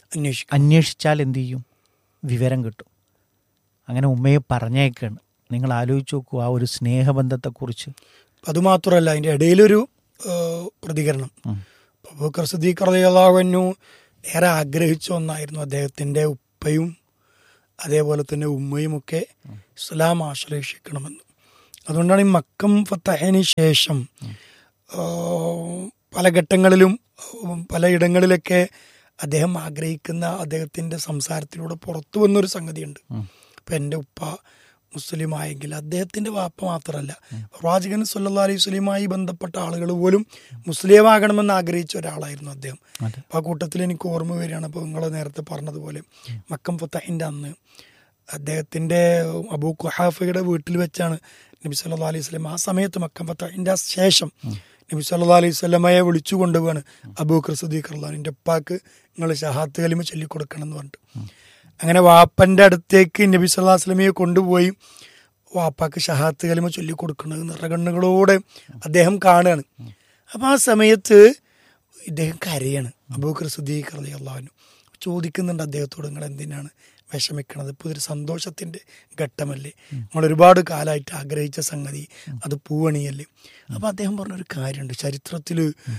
അന്വേഷിക്കും അന്വേഷിച്ചാൽ എന്തു ചെയ്യും വിവരം കിട്ടും അങ്ങനെ ഉമ്മയെ പറഞ്ഞേക്കാണ് നിങ്ങൾ ആലോചിച്ച് നോക്കൂ ആ ഒരു സ്നേഹബന്ധത്തെക്കുറിച്ച് അതുമാത്രമല്ല അതിൻ്റെ ഇടയിലൊരു ഏഹ്, പ്രതികരണം ഉം. അബൂബക്കർ സിദ്ദീഖ് റളിയല്ലാഹു ഏറെ ആഗ്രഹിച്ച ഒന്നായിരുന്നു അദ്ദേഹത്തിൻ്റെ ഉപ്പയും അതേപോലെ തന്നെ ഉമ്മയും ഒക്കെ ഇസ്ലാം ആശ്ലേഷിക്കണമെന്ന് അതുകൊണ്ടാണ് ഈ മക്കം ഫത്തഹിന് ശേഷം ഏഹ്, പല ഘട്ടങ്ങളിലും ഉം, പലയിടങ്ങളിലൊക്കെ അദ്ദേഹം ആഗ്രഹിക്കുന്ന അദ്ദേഹത്തിൻ്റെ സംസാരത്തിലൂടെ പുറത്തു വന്നൊരു സംഗതിയുണ്ട് ഇപ്പം എൻ്റെ ഉപ്പ മുസ്ലിം ആയെങ്കിൽ അദ്ദേഹത്തിൻ്റെ വാപ്പ മാത്രമല്ല പ്രവാചകൻ സല്ലാ അലൈഹി സ്വലീമായി ബന്ധപ്പെട്ട ആളുകൾ പോലും മുസ്ലിമാകണമെന്ന് ആഗ്രഹിച്ച ഒരാളായിരുന്നു അദ്ദേഹം അതെ. അപ്പോൾ ആ കൂട്ടത്തിൽ എനിക്ക് ഓർമ്മ വരികയാണ് അപ്പോൾ നിങ്ങൾ നേരത്തെ പറഞ്ഞതുപോലെ മക്കം ഫത്തഹിൻ്റെ അന്ന് അദ്ദേഹത്തിൻ്റെ അബൂ ഖുഹാഫയുടെ വീട്ടിൽ വെച്ചാണ് നബി സല്ലാ അലൈഹി സ്വലം ആ സമയത്ത് മക്കം ഫത്തഹിൻ്റെ ശേഷം നബി സല്ലാ അലൈഹി സ്വലമയെ വിളിച്ചു കൊണ്ടുപോവാണ് അബൂഖർ സദീഖ് അള്ളഹാൻ ഉപ്പാക്ക് നിങ്ങൾ ഷഹാത്ത് കലിമ ചൊല്ലിക്കൊടുക്കണം എന്ന് പറഞ്ഞിട്ട് അങ്ങനെ വാപ്പൻ്റെ അടുത്തേക്ക് നബി സല്ലാ വസ്ലമയെ കൊണ്ടുപോയി വാപ്പാക്ക് ഷഹാത്ത് കലിമ ചൊല്ലിക്കൊടുക്കുന്നത് നിറകണ്ണുകളോടെ അദ്ദേഹം കാണുകയാണ് അപ്പം ആ സമയത്ത് ഇദ്ദേഹം കരയാണ് അബൂഖർ സുദ്ദീഖ് അലി അള്ളാഹുനു ചോദിക്കുന്നുണ്ട് അദ്ദേഹത്തോട് നിങ്ങൾ എന്തിനാണ് വിഷമിക്കണത് ഇപ്പോൾ ഇതൊരു സന്തോഷത്തിൻ്റെ ഘട്ടമല്ലേ നമ്മൾ ഒരുപാട് കാലമായിട്ട് ആഗ്രഹിച്ച സംഗതി അത് പൂവണിയല്ലേ അപ്പം അദ്ദേഹം പറഞ്ഞൊരു കാര്യമുണ്ട് ചരിത്രത്തിൽ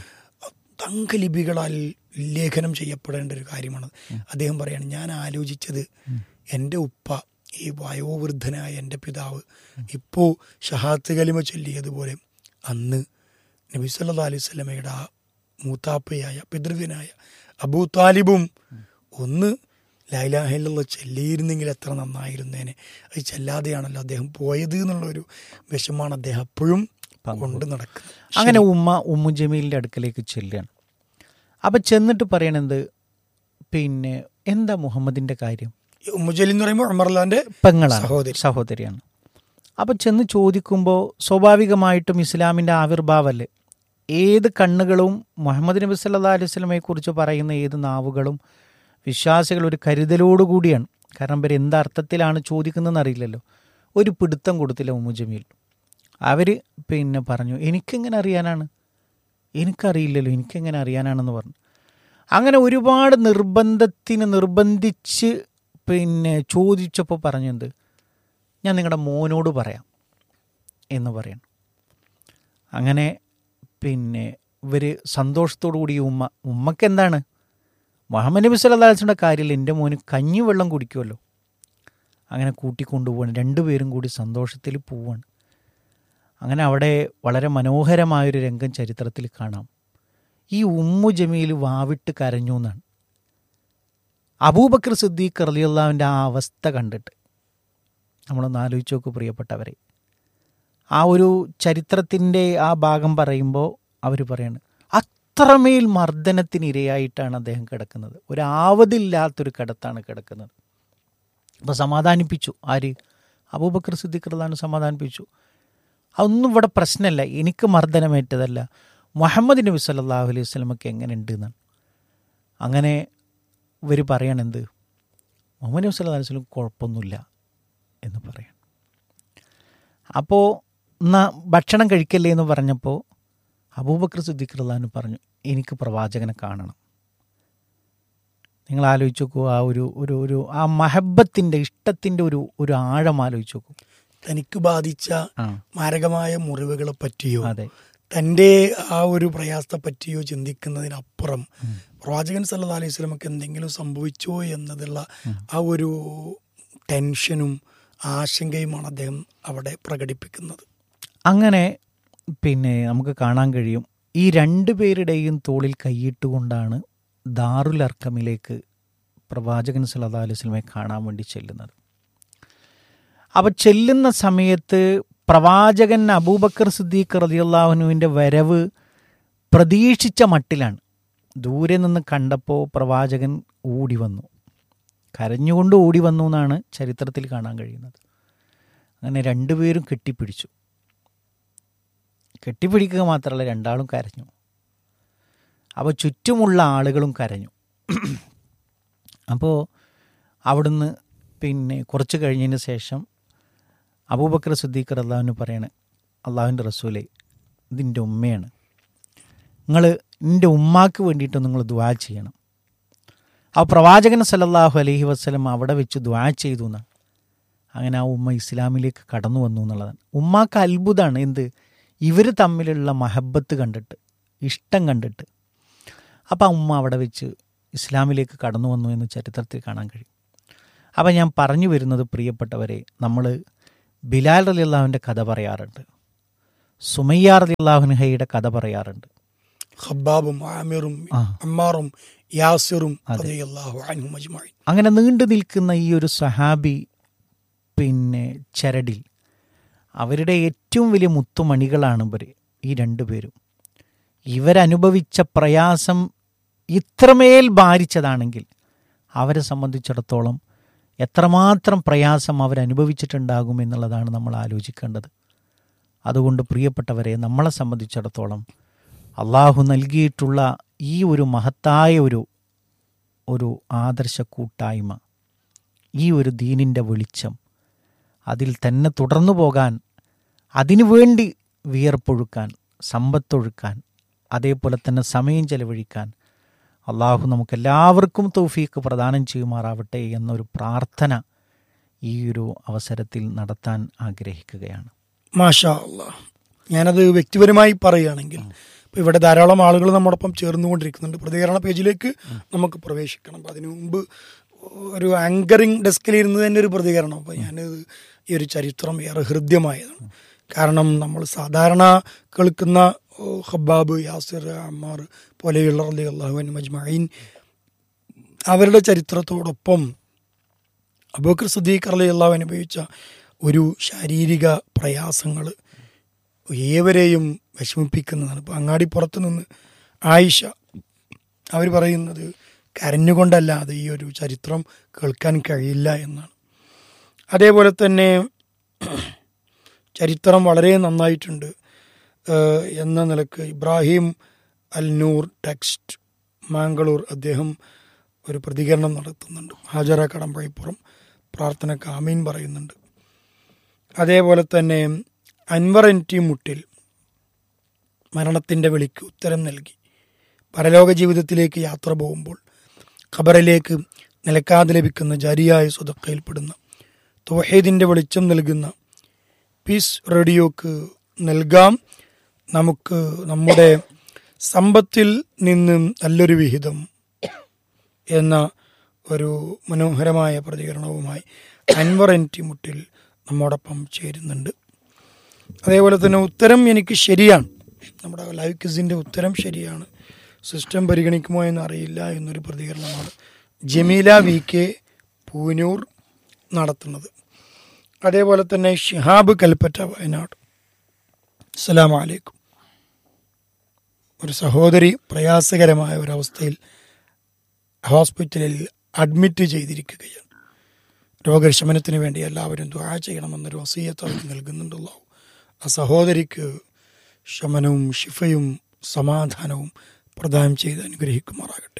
തങ്കലിപികളാൽ ലേഖനം ചെയ്യപ്പെടേണ്ട ഒരു കാര്യമാണ് അദ്ദേഹം പറയാണ് ഞാൻ ആലോചിച്ചത് എൻ്റെ ഉപ്പ ഈ വയോവൃദ്ധനായ എൻ്റെ പിതാവ് ഇപ്പോൾ ഷഹാത്ത് കലിമ ചൊല്ലിയതുപോലെ അന്ന് നബി സല്ലാ അലൈഹി സ്വലമയുടെ ആ മൂത്താപ്പയായ പിതൃവിനായ അബൂ താലിബും ഒന്ന് ലൈലാഹിലുള്ള ചെല്ലിയിരുന്നെങ്കിൽ എത്ര നന്നായിരുന്നേനെ അത് ചെല്ലാതെയാണല്ലോ അദ്ദേഹം പോയത് എന്നുള്ളൊരു വിഷമാണ് അദ്ദേഹം അപ്പോഴും കൊണ്ട് നടക്കുന്നത് അങ്ങനെ ഉമ്മ ഉമ്മു ജമീലിൻ്റെ അടുക്കലേക്ക് ചെല്ലുകയാണ് അപ്പം ചെന്നിട്ട് പറയണത് പിന്നെ എന്താ മുഹമ്മദിൻ്റെ കാര്യം ഉമ്മുജലി എന്ന് പറയുമ്പോൾ ഉമർലാന്റെ പെങ്ങളാണ് സഹോദരി. സഹോദരിയാണ് അപ്പം ചെന്ന് ചോദിക്കുമ്പോൾ സ്വാഭാവികമായിട്ടും ഇസ്ലാമിൻ്റെ ആവിർഭാവമല്ലേ ഏത് കണ്ണുകളും മുഹമ്മദ് നബി സല്ലാ അലൈഹി സ്വലമയെ കുറിച്ച് പറയുന്ന ഏത് നാവുകളും വിശ്വാസികൾ ഒരു കരുതലോടുകൂടിയാണ് കാരണം ഇവർ എന്തർത്ഥത്തിലാണ് ചോദിക്കുന്നതെന്ന് അറിയില്ലല്ലോ ഒരു പിടുത്തം കൊടുത്തില്ല ഉമ്മു ജമീൽ അവർ പിന്നെ പറഞ്ഞു എനിക്കെങ്ങനെ അറിയാനാണ് എനിക്കറിയില്ലല്ലോ എനിക്കെങ്ങനെ അറിയാനാണെന്ന് പറഞ്ഞു അങ്ങനെ ഒരുപാട് നിർബന്ധത്തിന് നിർബന്ധിച്ച് പിന്നെ ചോദിച്ചപ്പോൾ പറഞ്ഞെന്ത് ഞാൻ നിങ്ങളുടെ മോനോട് പറയാം എന്ന് പറയണം അങ്ങനെ പിന്നെ ഇവർ സന്തോഷത്തോടു കൂടി ഈ ഉമ്മ ഉമ്മക്ക് എന്താണ് മുഹമ്മദ് നബി സല്ലല്ലാഹു അലൈഹി വസല്ലമയുടെ കാര്യമില്ല എൻ്റെ മോന് കഞ്ഞി വെള്ളം കുടിക്കുമല്ലോ അങ്ങനെ കൂട്ടിക്കൊണ്ടുപോവാണ് രണ്ടുപേരും കൂടി സന്തോഷത്തിൽ പോവാണ് അങ്ങനെ അവിടെ വളരെ മനോഹരമായൊരു രംഗം ചരിത്രത്തിൽ കാണാം ഈ ഉമ്മു ജമീൽ വാവിട്ട് കരഞ്ഞു എന്നാണ് അബൂബക്കർ സിദ്ദീഖ് റലിയുള്ളാവിൻ്റെ ആ അവസ്ഥ കണ്ടിട്ട് നമ്മളൊന്ന് ആലോചിച്ച് നോക്കൂ പ്രിയപ്പെട്ടവരെ ആ ഒരു ചരിത്രത്തിൻ്റെ ആ ഭാഗം പറയുമ്പോൾ അവർ പറയാണ് അത്രമേൽ മർദ്ദനത്തിന് ഇരയായിട്ടാണ് അദ്ദേഹം കിടക്കുന്നത് ഒരു ആവതില്ലാത്തൊരു കിടത്താണ് കിടക്കുന്നത് അപ്പോൾ സമാധാനിപ്പിച്ചു ആര് അബൂബക്കർ സിദ്ദീഖ് റളിയല്ലാഹു സമാധാനിപ്പിച്ചു അതൊന്നും ഇവിടെ പ്രശ്നമല്ല എനിക്ക് മർദ്ദനമേറ്റതല്ല മുഹമ്മദ് നബി സല്ലല്ലാഹു അലൈഹി വസല്ലമക്ക് എങ്ങനെ ഉണ്ട് എന്നാണ് അങ്ങനെ ഇവർ പറയണെന്ത് മുഹമ്മദ് നബി സല്ലല്ലാഹു അലൈഹി വസല്ലം കുഴപ്പമൊന്നുമില്ല എന്ന് പറയാം അപ്പോൾ എന്നാ ഭക്ഷണം കഴിക്കല്ലേ എന്ന് പറഞ്ഞപ്പോൾ അബൂബക്കർ സിദ്ദീഖ് റഹ്ലാൻ പറഞ്ഞു എനിക്ക് പ്രവാചകനെ കാണണം നിങ്ങൾ ആലോചിച്ച് നോക്കൂ ആ ഒരു ഒരു ഒരു ആ മഹബത്തിൻ്റെ ഇഷ്ടത്തിൻ്റെ ഒരു ഒരു ആഴം ആലോചിച്ച് നോക്കൂ തനിക്ക് ബാധിച്ച ആ മാരകമായ മുറിവുകളെ പറ്റിയോ അതെ തൻ്റെ ആ ഒരു പ്രയാസത്തെ പറ്റിയോ ചിന്തിക്കുന്നതിനപ്പുറം പ്രവാചകൻ സല്ലല്ലാഹു അലൈഹി സ്വലമക്ക് എന്തെങ്കിലും സംഭവിച്ചോ എന്നതുള്ള ആ ഒരു ടെൻഷനും ആശങ്കയുമാണ് അദ്ദേഹം അവിടെ പ്രകടിപ്പിക്കുന്നത് അങ്ങനെ പിന്നെ നമുക്ക് കാണാൻ കഴിയും ഈ രണ്ടു പേരുടെയും തോളിൽ കൈയിട്ടുകൊണ്ടാണ് ദാറുൽ അർക്കമിലേക്ക് പ്രവാചകൻ സല്ലല്ലാഹു അലൈഹി വസല്ലമയെ കാണാൻ വേണ്ടി ചെല്ലുന്നത് അപ്പോൾ ചെല്ലുന്ന സമയത്ത് പ്രവാചകൻ അബൂബക്കർ സിദ്ദീഖ് റളിയല്ലാഹുവിൻ്റെ വരവ് പ്രതീക്ഷിച്ച മട്ടിലാണ് ദൂരെ നിന്ന് കണ്ടപ്പോൾ പ്രവാചകൻ ഓടി വന്നു കരഞ്ഞുകൊണ്ട് ഓടി വന്നു എന്നാണ് ചരിത്രത്തിൽ കാണാൻ കഴിയുന്നത് അങ്ങനെ രണ്ടുപേരും കെട്ടിപ്പിടിച്ചു കെട്ടിപ്പിടിക്കുക മാത്രമല്ല രണ്ടാളും കരഞ്ഞു അപ്പോൾ ചുറ്റുമുള്ള ആളുകളും കരഞ്ഞു അപ്പോൾ അവിടുന്ന് പിന്നെ കുറച്ച് കഴിഞ്ഞതിന് ശേഷം അബൂബക്കർ സിദ്ദീഖർ അള്ളാഹുവിന് പറയണ അള്ളാഹുവിൻ്റെ റസൂലെ ഇതിൻ്റെ ഉമ്മയാണ് നിങ്ങൾ എൻ്റെ ഉമ്മാക്ക് വേണ്ടിയിട്ട് നിങ്ങൾ ദുവാ ചെയ്യണം ആ പ്രവാചകൻ സല്ലല്ലാഹു അലൈഹി വസ്ലം അവിടെ വെച്ച് ദ്വാ ചെയ്തു എന്നാണ് അങ്ങനെ ആ ഉമ്മ ഇസ്ലാമിലേക്ക് കടന്നു വന്നു എന്നുള്ളതാണ് ഉമ്മാക്ക് അത്ഭുതമാണ് എന്ത് ഇവർ തമ്മിലുള്ള മഹബത്ത് കണ്ടിട്ട് ഇഷ്ടം കണ്ടിട്ട് അപ്പം ആ ഉമ്മ അവിടെ വെച്ച് ഇസ്ലാമിലേക്ക് കടന്നു വന്നു എന്ന് ചരിത്രത്തിൽ കാണാൻ കഴിയും അപ്പം ഞാൻ പറഞ്ഞു വരുന്നത് പ്രിയപ്പെട്ടവരെ നമ്മൾ ബിലാൽ റലി അള്ളാഹുവിൻ്റെ കഥ പറയാറുണ്ട് സുമയ്യാർ റലി അള്ളാഹുൻഹയുടെ കഥ പറയാറുണ്ട് ഖബ്ബാബും ആമിറും ആ. അമ്മാറും യാസിറും അതെ. റളിയല്ലാഹു അൻഹും അജ്മഈൻ. അങ്ങനെ നീണ്ടു നിൽക്കുന്ന ഈ ഒരു സഹാബി പിന്നെ ചരടിൽ അവരുടെ ഏറ്റവും വലിയ മുത്തുമണികളാണ് ഇവർ ഈ രണ്ടുപേരും ഇവരനുഭവിച്ച പ്രയാസം ഇത്രമേൽ ഭാരിച്ചതാണെങ്കിൽ അവരെ സംബന്ധിച്ചിടത്തോളം എത്രമാത്രം പ്രയാസം അവരനുഭവിച്ചിട്ടുണ്ടാകും എന്നുള്ളതാണ് നമ്മൾ ആലോചിക്കേണ്ടത് അതുകൊണ്ട് പ്രിയപ്പെട്ടവരെ നമ്മളെ സംബന്ധിച്ചിടത്തോളം അള്ളാഹു നൽകിയിട്ടുള്ള ഈ ഒരു മഹത്തായ ഒരു ഒരു ആദർശ കൂട്ടായ്മ ഈ ഒരു ദീനിൻ്റെ വെളിച്ചം അതിൽ തന്നെ തുടർന്നു പോകാൻ അതിനുവേണ്ടി വിയർപ്പൊഴുക്കാൻ സമ്പത്തൊഴുക്കാൻ അതേപോലെ തന്നെ സമയം ചെലവഴിക്കാൻ അള്ളാഹു നമുക്കെല്ലാവർക്കും തൗഫീക്ക് പ്രദാനം ചെയ്യുമാറാവട്ടെ എന്നൊരു പ്രാർത്ഥന ഈ ഒരു അവസരത്തിൽ നടത്താൻ ആഗ്രഹിക്കുകയാണ് മാഷാ അല്ലാ ഞാനത് വ്യക്തിപരമായി പറയുകയാണെങ്കിൽ ഇപ്പൊ ഇവിടെ ധാരാളം ആളുകൾ നമ്മോടൊപ്പം ചേർന്നുകൊണ്ടിരിക്കുന്നുണ്ട് പ്രതികരണ പേജിലേക്ക് നമുക്ക് പ്രവേശിക്കണം അപ്പൊ അതിനു മുമ്പ് ഒരു ആങ്കറിംഗ് ഡെസ്കിൽ ഇരുന്ന് തന്നെ ഒരു പ്രതികരണം അപ്പൊ ഞാനിത് ഈ ഒരു ചരിത്രം ഏറെ ഹൃദ്യമായതാണ് കാരണം നമ്മൾ സാധാരണ കേൾക്കുന്ന ഓ, ഹബ്ബാബ് യാസിർ അമ്മാർ പോലെയുള്ള റലി അള്ളാഹുൻ മജ്മഈൻ അവരുടെ ചരിത്രത്തോടൊപ്പം അബൂക്കർ സദീഖ് അലി അള്ളാഹു അനുഭവിച്ച ഒരു ശാരീരിക പ്രയാസങ്ങൾ ഏവരെയും വിഷമിപ്പിക്കുന്നതാണ് ഇപ്പോൾ അങ്ങാടിപ്പുറത്ത് നിന്ന് ആയിഷ അവർ പറയുന്നത് കരഞ്ഞുകൊണ്ടല്ലാതെ ഈ ഒരു ചരിത്രം കേൾക്കാൻ കഴിയില്ല എന്നാണ് അതേപോലെ തന്നെ ചരിത്രം വളരെ നന്നായിട്ടുണ്ട് ഏഹ് എന്ന നിലക്ക് ഇബ്രാഹിം അൽ നൂർ ടെക്സ്റ്റ് മാംഗ്ലൂർ അദ്ദേഹം ഒരു പ്രതികരണം നടത്തുന്നുണ്ട് ഹാജറ കടമ്പഴിപ്പുറം പ്രാർത്ഥനക്ക് ആമീൻ പറയുന്നുണ്ട് അതേപോലെ തന്നെ അൻവർ എൻ ടി മുട്ടിൽ മരണത്തിൻ്റെ വിളിക്ക് ഉത്തരം നൽകി പരലോക ജീവിതത്തിലേക്ക് യാത്ര പോകുമ്പോൾ ഖബറിലേക്ക് നിലക്കാതെ ലഭിക്കുന്ന ജരിയായ സ്വതക്കയിൽപ്പെടുന്ന തോഹീദിൻ്റെ വെളിച്ചം നൽകുന്ന പീസ് റേഡിയോക്ക് നൽകാം നമുക്ക് നമ്മുടെ സമ്പത്തിൽ നിന്നും നല്ലൊരു വിഹിതം എന്ന ഒരു മനോഹരമായ പ്രതികരണവുമായി അൻവർ എൻ ടി മുട്ടിൽ നമ്മോടൊപ്പം ചേരുന്നുണ്ട് അതേപോലെ തന്നെ ഉത്തരം എനിക്ക് ശരിയാണ് നമ്മുടെ ലൈവ് ക്വിസിൻ്റെ ഉത്തരം ശരിയാണ് സിസ്റ്റം പരിഗണിക്കുമോ എന്ന് അറിയില്ല എന്നൊരു പ്രതികരണമാണ് ജമീല വി കെ പൂനൂർ നടത്തുന്നത് അതേപോലെ തന്നെ ഷിഹാബ് കൽപ്പറ്റ വയനാട് അസ്സലാമു അലൈക്കും ഒരു സഹോദരി പ്രയാസകരമായ ഒരവസ്ഥയിൽ ഹോസ്പിറ്റലിൽ അഡ്മിറ്റ് ചെയ്തിരിക്കുകയാണ് രോഗശമനത്തിന് വേണ്ടി എല്ലാവരും ദ്വാ ചെയ്യണമെന്നൊരു വസീയത്ത് അവർക്ക് നൽകുന്നുണ്ടല്ലോ ആ സഹോദരിക്ക് ശമനവും ഷിഫയും സമാധാനവും പ്രദാനം ചെയ്ത് അനുഗ്രഹിക്കുമാറാകട്ടെ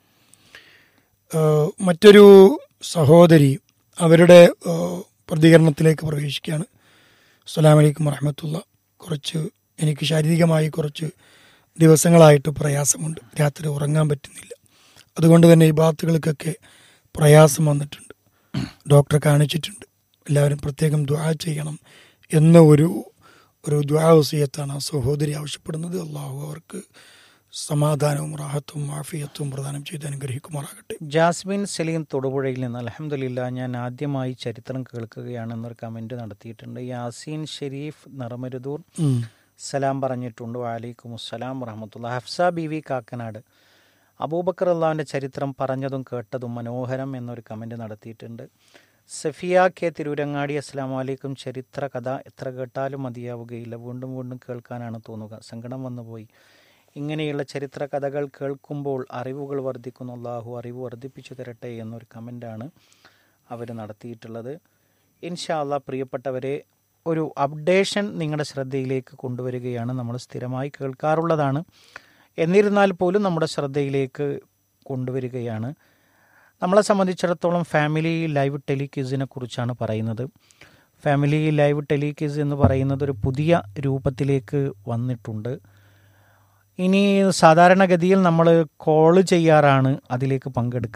ഏഹ് മറ്റൊരു സഹോദരി അവരുടെ ഏഹ് പ്രതികരണത്തിലേക്ക് പ്രവേശിക്കുകയാണ് അസ്സലാമു അലൈക്കും വറഹമത്തുള്ള കുറച്ച് എനിക്ക് ശാരീരികമായി കുറച്ച് ദിവസങ്ങളായിട്ട് പ്രയാസമുണ്ട് രാത്രി ഉറങ്ങാൻ പറ്റുന്നില്ല അതുകൊണ്ട് തന്നെ ഈ ബാത്തുകൾക്കൊക്കെ പ്രയാസം വന്നിട്ടുണ്ട് ഡോക്ടറെ കാണിച്ചിട്ടുണ്ട് എല്ലാവരും പ്രത്യേകം ദ്വാ ചെയ്യണം എന്ന ഒരു ഒരു ദ്വാവസീയത്താണ് ആ സഹോദരി ആവശ്യപ്പെടുന്നത് അള്ളാഹു അവർക്ക് സമാധാനവും റാഹത്തും ആഫിയത്തും പ്രദാനം ചെയ്ത് അനുഗ്രഹിക്കുമാറാകട്ടെ ജാസ്മിൻ സലീം തൊടുപുഴയിൽ നിന്ന് അലഹമില്ല ഞാൻ ആദ്യമായി ചരിത്രം കേൾക്കുകയാണെന്നൊരു കമൻറ്റ് നടത്തിയിട്ടുണ്ട് യാസീൻ ഷെരീഫ് നിറമരുതൂർ ഉം. സലാം പറഞ്ഞിട്ടുണ്ട് വാലൈക്കും അസ്സലാം വറഹമത്തുള്ള ഹഫ്സ ബി വി കാക്കനാട് അബൂബക്കർ അള്ളാവിൻ്റെ ചരിത്രം പറഞ്ഞതും കേട്ടതും മനോഹരം എന്നൊരു കമൻറ്റ് നടത്തിയിട്ടുണ്ട് സഫിയ കെ തിരൂരങ്ങാടി അസ്സാം വലൈക്കും ചരിത്ര കഥ എത്ര കേട്ടാലും മതിയാവുകയില്ല വീണ്ടും വീണ്ടും കേൾക്കാനാണ് തോന്നുക സങ്കടം വന്നുപോയി ഇങ്ങനെയുള്ള ചരിത്ര കഥകൾ കേൾക്കുമ്പോൾ അറിവുകൾ വർദ്ധിക്കുന്നു അള്ളാഹു അറിവ് വർദ്ധിപ്പിച്ചു തരട്ടെ എന്നൊരു കമൻ്റാണ് അവർ നടത്തിയിട്ടുള്ളത് ഇൻഷാ അള്ളാഹ് പ്രിയപ്പെട്ടവരെ ഒരു അപ്ഡേഷൻ നിങ്ങളുടെ ശ്രദ്ധയിലേക്ക് കൊണ്ടുവരികയാണ് നമ്മൾ സ്ഥിരമായി കേൾക്കാറുള്ളതാണ് എന്നിരുന്നാൽ പോലും നമ്മുടെ ശ്രദ്ധയിലേക്ക് കൊണ്ടുവരികയാണ് നമ്മളെ സംബന്ധിച്ചിടത്തോളം ഫാമിലി ലൈവ് ടെലിക്യൂസിനെ കുറിച്ചാണ് പറയുന്നത് ഫാമിലി ലൈവ് ടെലിക്യൂസ് എന്ന് പറയുന്നത് ഒരു പുതിയ രൂപത്തിലേക്ക് വന്നിട്ടുണ്ട് ഇനി സാധാരണഗതിയിൽ നമ്മൾ കോള് ചെയ്യാറാണ് അതിലേക്ക് പങ്കെടുക്കാൻ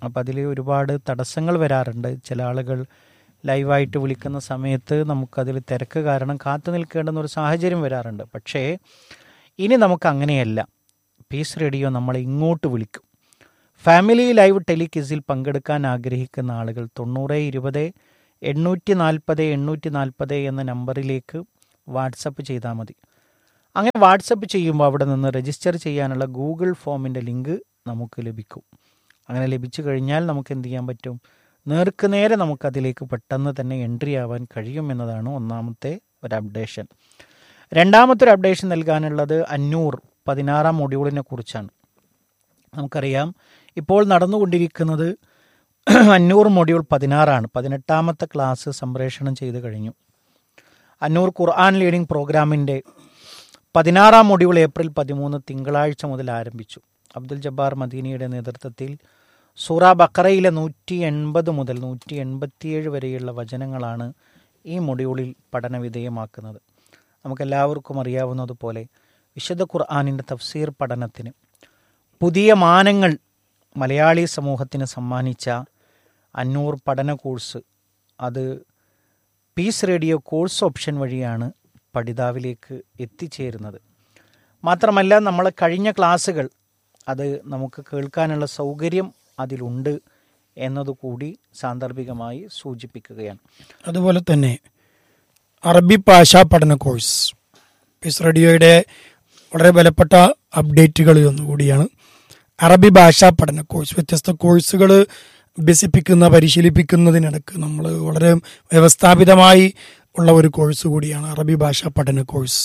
അപ്പം അതിൽ ഒരുപാട് തടസ്സങ്ങൾ വരാറുണ്ട് ചില ആളുകൾ ലൈവായിട്ട് വിളിക്കുന്ന സമയത്ത് നമുക്കതിൽ തിരക്ക് കാരണം കാത്തു നിൽക്കേണ്ടുന്ന ഒരു സാഹചര്യം വരാറുണ്ട് പക്ഷേ ഇനി നമുക്ക് അങ്ങനെയല്ല പീസ് റേഡിയോ നമ്മളെ ഇങ്ങോട്ട് വിളിക്കും ഫാമിലി ലൈവ് ടെലിക്വിസിൽ പങ്കെടുക്കാൻ ആഗ്രഹിക്കുന്ന ആളുകൾ തൊണ്ണൂറ് ഇരുപത് എണ്ണൂറ്റി നാൽപ്പത് എണ്ണൂറ്റി നാൽപ്പത് എന്ന നമ്പറിലേക്ക് വാട്സപ്പ് ചെയ്താൽ മതി അങ്ങനെ വാട്സപ്പ് ചെയ്യുമ്പോൾ അവിടെ നിന്ന് രജിസ്റ്റർ ചെയ്യാനുള്ള ഗൂഗിൾ ഫോമിൻ്റെ ലിങ്ക് നമുക്ക് ലഭിക്കും അങ്ങനെ ലഭിച്ചു കഴിഞ്ഞാൽ നമുക്ക് എന്ത് ചെയ്യാൻ പറ്റും നേർക്ക് നേരെ നമുക്കതിലേക്ക് പെട്ടെന്ന് തന്നെ എൻട്രി ആവാൻ കഴിയും എന്നതാണ് ഒന്നാമത്തെ ഒരു അപ്ഡേഷൻ രണ്ടാമത്തെ ഒരു അപ്ഡേഷൻ നൽകാനുള്ളത് അഞ്ഞൂറ് പതിനാറാം മൊഡ്യൂളിനെ കുറിച്ചാണ് നമുക്കറിയാം ഇപ്പോൾ നടന്നുകൊണ്ടിരിക്കുന്നത് അഞ്ഞൂറ് മൊഡ്യൂൾ പതിനാറാണ് പതിനെട്ടാമത്തെ ക്ലാസ് സംപ്രേഷണം ചെയ്ത് കഴിഞ്ഞു അന്നൂർ ഖുർആൻ ലീഡിംഗ് പ്രോഗ്രാമിൻ്റെ പതിനാറാം മൊഡ്യൂൾ ഏപ്രിൽ പതിമൂന്ന് തിങ്കളാഴ്ച മുതൽ ആരംഭിച്ചു അബ്ദുൽ ജബ്ബാർ മദീനയുടെ നേതൃത്വത്തിൽ സൂറ ബക്കറയിലെ നൂറ്റി എൺപത് മുതൽ നൂറ്റി എൺപത്തിയേഴ് വരെയുള്ള വചനങ്ങളാണ് ഈ മൊഡ്യൂളിൽ പഠന വിധേയമാക്കുന്നത് നമുക്കെല്ലാവർക്കും അറിയാവുന്നതുപോലെ വിശുദ്ധ ഖുർആാനിൻ്റെ തഫ്സീർ പഠനത്തിന് പുതിയ മാനങ്ങൾ മലയാളി സമൂഹത്തിന് സമ്മാനിച്ച അന്നൂർ പഠന കോഴ്സ് അത് പീസ് റേഡിയോ കോഴ്സ് ഓപ്ഷൻ വഴിയാണ് പഠിതാവിലേക്ക് എത്തിച്ചേരുന്നത് മാത്രമല്ല നമ്മൾ കഴിഞ്ഞ ക്ലാസ്സുകൾ അത് നമുക്ക് കേൾക്കാനുള്ള സൗകര്യം അതിലുണ്ട് എന്നതുകൂടി സാന്ദർഭികമായി സൂചിപ്പിക്കുകയാണ് അതുപോലെ തന്നെ അറബി ഭാഷാ പഠന കോഴ്സ് പീസ് റേഡിയോയുടെ വളരെ ബലപ്പെട്ട അപ്ഡേറ്റുകളിൽ ഒന്നുകൂടിയാണ് അറബി ഭാഷാ പഠന കോഴ്സ് വ്യത്യസ്ത കോഴ്സുകൾ അഭ്യസിപ്പിക്കുന്ന പരിശീലിപ്പിക്കുന്നതിനിടക്ക് നമ്മൾ വളരെ വ്യവസ്ഥാപിതമായി ഉള്ള ഒരു കോഴ്സ് കൂടിയാണ് അറബി ഭാഷാ പഠന കോഴ്സ്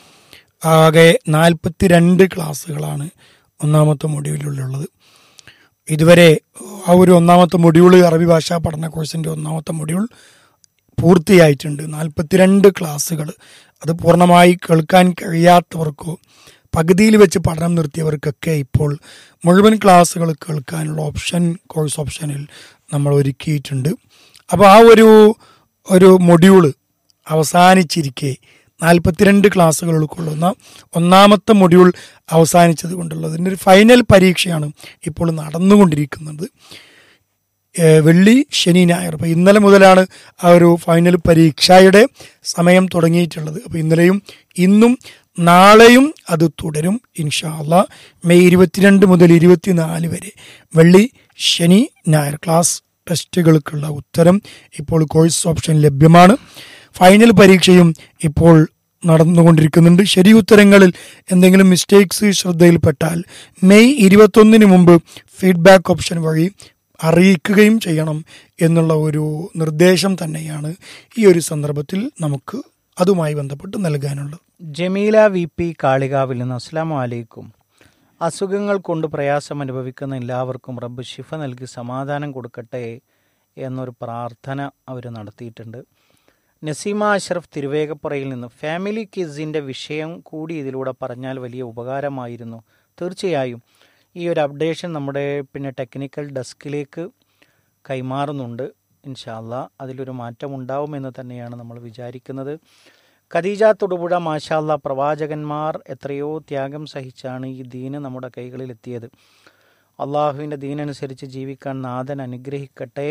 ആകെ നാൽപ്പത്തിരണ്ട് ക്ലാസ്സുകളാണ് ഒന്നാമത്തെ മൊഡ്യൂളിലുള്ളത് ഇതുവരെ ആ ഒരു ഒന്നാമത്തെ മൊഡ്യൂൾ അറബി ഭാഷാ പഠന കോഴ്സിൻ്റെ ഒന്നാമത്തെ മൊഡ്യൂൾ പൂർത്തിയായിട്ടുണ്ട് നാൽപ്പത്തിരണ്ട് ക്ലാസ്സുകൾ അത് പൂർണ്ണമായി കേൾക്കാൻ കഴിയാത്തവർക്കോ പകുതിയിൽ വെച്ച് പഠനം നിർത്തിയവർക്കൊക്കെ ഇപ്പോൾ മുഴുവൻ ക്ലാസ്സുകൾ കേൾക്കാനുള്ള ഓപ്ഷൻ കോഴ്സ് ഓപ്ഷനിൽ നമ്മൾ ഒരുക്കിയിട്ടുണ്ട് അപ്പോൾ ആ ഒരു ഒരു മൊഡ്യൂള് അവസാനിച്ചിരിക്കെ നാൽപ്പത്തിരണ്ട് ക്ലാസ്സുകൾ ഉൾക്കൊള്ളുന്ന ഒന്നാമത്തെ മൊഡ്യൂൾ അവസാനിച്ചത് കൊണ്ടുള്ളതിൻ്റെ ഒരു ഫൈനൽ പരീക്ഷയാണ് ഇപ്പോൾ നടന്നുകൊണ്ടിരിക്കുന്നത് ഏഹ് വെള്ളി ശനി ഞായർ അപ്പോൾ ഇന്നലെ മുതലാണ് ആ ഒരു ഫൈനൽ പരീക്ഷയുടെ സമയം തുടങ്ങിയിട്ടുള്ളത് അപ്പോൾ ഇന്നലെയും ഇന്നും നാളെയും അത് തുടരും ഇൻഷാ അള്ളാ മെയ് ഇരുപത്തിരണ്ട് മുതൽ ഇരുപത്തിനാല് വരെ വെള്ളി ശനി ഞായർ ക്ലാസ് ടെസ്റ്റുകൾക്കുള്ള ഉത്തരം ഇപ്പോൾ കോഴ്സ് ഓപ്ഷൻ ലഭ്യമാണ് ഫൈനൽ പരീക്ഷയും ഇപ്പോൾ നടന്നുകൊണ്ടിരിക്കുന്നുണ്ട് ശരി ഉത്തരങ്ങളിൽ എന്തെങ്കിലും മിസ്റ്റേക്സ് ശ്രദ്ധയിൽപ്പെട്ടാൽ മെയ് ഇരുപത്തൊന്നിന് മുമ്പ് ഫീഡ്ബാക്ക് ഓപ്ഷൻ വഴി അറിയിക്കുകയും ചെയ്യണം എന്നുള്ള ഒരു നിർദ്ദേശം തന്നെയാണ് ഈ ഒരു സന്ദർഭത്തിൽ നമുക്ക് അതുമായി ബന്ധപ്പെട്ട് നൽകാനുള്ളത് ജമീല വി പി കാളികാവിൽ നിന്ന് അസ്സാം വലൈക്കും അസുഖങ്ങൾ കൊണ്ട് പ്രയാസം അനുഭവിക്കുന്ന എല്ലാവർക്കും റബ്ബ് ശിഫ നൽകി സമാധാനം കൊടുക്കട്ടെ എന്നൊരു പ്രാർത്ഥന അവർ നടത്തിയിട്ടുണ്ട് നസീമ അഷ്റഫ് തിരുവേഗപ്പുറയിൽ നിന്ന് ഫാമിലി കിസിൻ്റെ വിഷയം കൂടി ഇതിലൂടെ പറഞ്ഞാൽ വലിയ ഉപകാരമായിരുന്നു തീർച്ചയായും ഈ ഒരു അപ്ഡേഷൻ നമ്മുടെ പിന്നെ ടെക്നിക്കൽ ഡെസ്കിലേക്ക് കൈമാറുന്നുണ്ട് ഇൻഷാല്ല അതിലൊരു മാറ്റം ഉണ്ടാവുമെന്ന് തന്നെയാണ് നമ്മൾ വിചാരിക്കുന്നത് ഖദീജ തൊടുപുഴ മാഷാല്ല പ്രവാചകന്മാർ എത്രയോ ത്യാഗം സഹിച്ചാണ് ഈ ദീന് നമ്മുടെ കൈകളിൽ എത്തിയത് അള്ളാഹുവിൻ്റെ ദീനനുസരിച്ച് ജീവിക്കാൻ നാഥൻ അനുഗ്രഹിക്കട്ടെ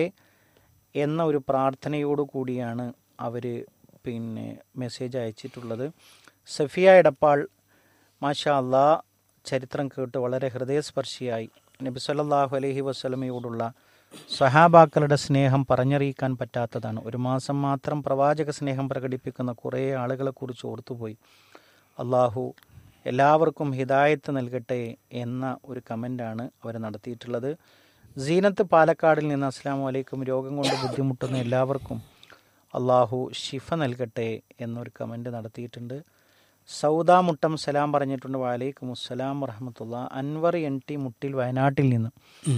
എന്ന ഒരു പ്രാർത്ഥനയോടു കൂടിയാണ് അവർ പിന്നെ മെസ്സേജ് അയച്ചിട്ടുള്ളത് സഫിയ എടപ്പാൾ മാഷാ അള്ളാ ചരിത്രം കേട്ട് വളരെ ഹൃദയസ്പർശിയായി നബി സല്ലല്ലാഹു അലൈഹി വസ്ലമയോടുള്ള സഹാബാക്കളുടെ സ്നേഹം പറഞ്ഞറിയിക്കാൻ പറ്റാത്തതാണ് ഒരു മാസം മാത്രം പ്രവാചക സ്നേഹം പ്രകടിപ്പിക്കുന്ന കുറേ ആളുകളെക്കുറിച്ച് ഓർത്തുപോയി അള്ളാഹു എല്ലാവർക്കും ഹിദായത്ത് നൽകട്ടെ എന്ന ഒരു കമൻ്റാണ് അവർ നടത്തിയിട്ടുള്ളത് സീനത്ത് പാലക്കാടിൽ നിന്ന് അസ്സാം വലൈക്കും രോഗം കൊണ്ട് ബുദ്ധിമുട്ടുന്ന എല്ലാവർക്കും അള്ളാഹു ഷിഫ നൽകട്ടെ എന്നൊരു കമൻ്റ് നടത്തിയിട്ടുണ്ട് സൗദ മുട്ടം സലാം പറഞ്ഞിട്ടുണ്ട് വാലൈക്കും അസ്സലാം വറഹമത്തുള്ള അൻവർ എൻ ടി മുട്ടിൽ വയനാട്ടിൽ നിന്ന്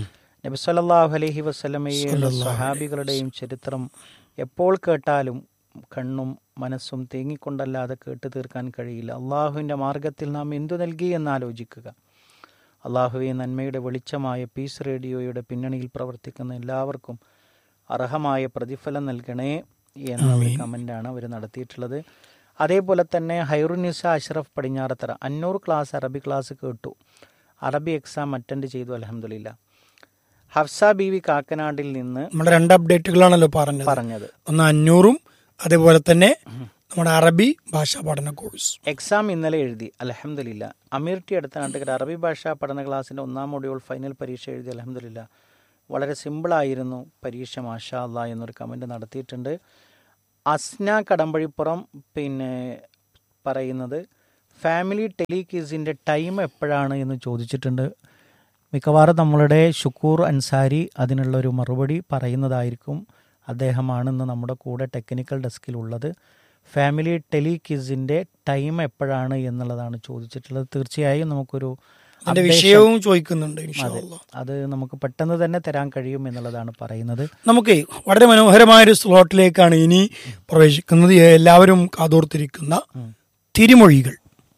നബി സല്ലല്ലാഹു അലൈഹി വസല്ലമയെയും സഹാബികളുടെയും ചരിത്രം എപ്പോൾ കേട്ടാലും കണ്ണും മനസ്സും തേങ്ങിക്കൊണ്ടല്ലാതെ കേട്ടു തീർക്കാൻ കഴിയില്ല അള്ളാഹുവിൻ്റെ മാർഗത്തിൽ നാം എന്തു നൽകി എന്നാലോചിക്കുക അള്ളാഹുവെ നന്മയുടെ വെളിച്ചമായ പീസ് റേഡിയോയുടെ പിന്നണിയിൽ പ്രവർത്തിക്കുന്ന എല്ലാവർക്കും അർഹമായ പ്രതിഫലം നൽകണേ എന്ന ഒരു കമൻ്റാണ് അവർ നടത്തിയിട്ടുള്ളത് അതേപോലെ തന്നെ ഹൈറുനിസ അഷ്റഫ് പടിഞ്ഞാറത്തറ അഞ്ഞൂറ് ക്ലാസ് അറബി ക്ലാസ് കേട്ടു അറബി എക്സാം അറ്റൻഡ് ചെയ്തു അലഹമില്ല ഹഫ്സ ബീവി കാക്കനാടിൽ നിന്ന് നമ്മുടെ രണ്ട് അപ്ഡേറ്റുകളാണല്ലോ പറഞ്ഞത് പറഞ്ഞത് ഒന്ന് അഞ്ഞൂറും അതേപോലെ തന്നെ നമ്മുടെ അറബി ഭാഷാ പഠന കോഴ്സ് എക്സാം ഇന്നലെ എഴുതി അലഹമില്ല അമീർ ടി അടുത്ത നാട്ടുകാർ അറബി ഭാഷാ പഠന ക്ലാസ്സിൻ്റെ ഒന്നാം മൊഡ്യൂൾ ഫൈനൽ പരീക്ഷ എഴുതി അലഹമില്ല വളരെ സിമ്പിളായിരുന്നു പരീക്ഷ മാഷാ അല്ലാ എന്നൊരു കമൻറ്റ് നടത്തിയിട്ടുണ്ട് അസ്ന കടമ്പഴിപ്പുറം പിന്നെ പറയുന്നത് ഫാമിലി ടെലിക്യൂസിൻ്റെ ടൈം എപ്പോഴാണ് എന്ന് ചോദിച്ചിട്ടുണ്ട് മിക്കവാറും നമ്മളുടെ ഷുക്കൂർ അൻസാരി അതിനുള്ള ഒരു മറുപടി പറയുന്നതായിരിക്കും അദ്ദേഹമാണ് ഇന്ന് നമ്മുടെ കൂടെ ടെക്നിക്കൽ ഡെസ്കിലുള്ളത് ഫാമിലി ടെലിക്യൂസിൻ്റെ ടൈം എപ്പോഴാണ് എന്നുള്ളതാണ് ചോദിച്ചിട്ടുള്ളത് തീർച്ചയായും നമുക്കൊരു അതിന്റെ updation- വിഷയവും ചോദിക്കുന്നുണ്ട് ഇൻഷാ അതെ അല്ലാ. അത് നമുക്ക് പെട്ടെന്ന് തന്നെ തരാൻ കഴിയും എന്നുള്ളതാണ് പറയുന്നത് നമുക്ക് വളരെ മനോഹരമായ ഒരു സ്ലോട്ടിലേക്കാണ് ഇനി പ്രവേശിക്കുന്നത് എല്ലാവരും കാതോർത്തിരിക്കുന്ന തിരുമൊഴികൾ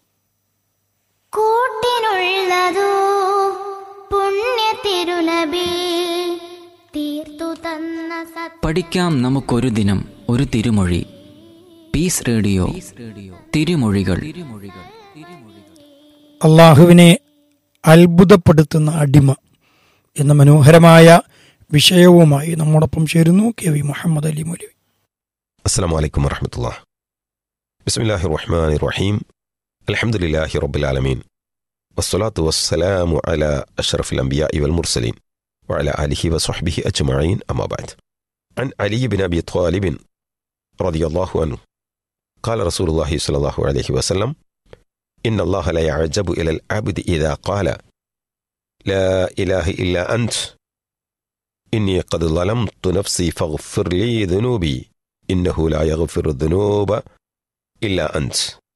കൂട്ടിനുള്ളതോ പുണ്യ തിരുനബി തീർത്തു തന്ന സത് പഠിക്കാം നമുക്കൊരു ദിനം ഒരു തിരുമൊഴി പീസ് റേഡിയോ തിരുമൊഴികൾ അള്ളാഹുവിനെ അത്ഭുതപ്പെടുത്തുന്ന അടിമ എന്ന മനോഹരമായ വിഷയവുമായി നമ്മോടൊപ്പം ചേരുന്നു കെ വി മുഹമ്മദ് അലി മൊലി السلام عليكم ورحمة الله بسم الله الرحمن الرحيم الحمد لله رب العالمين والصلاة والسلام على أشرف الأنبياء والمرسلين وعلى آله وصحبه أجمعين أما بعد عن علي بن أبي طالب رضي الله عنه قال رسول الله صلى الله عليه وسلم إن الله لا يعجب إلى العبد إذا قال لا إله إلا أنت إني قد ظلمت نفسي فاغفر لي ذنوبي إنه لا يغفر الذنوب إلا أنت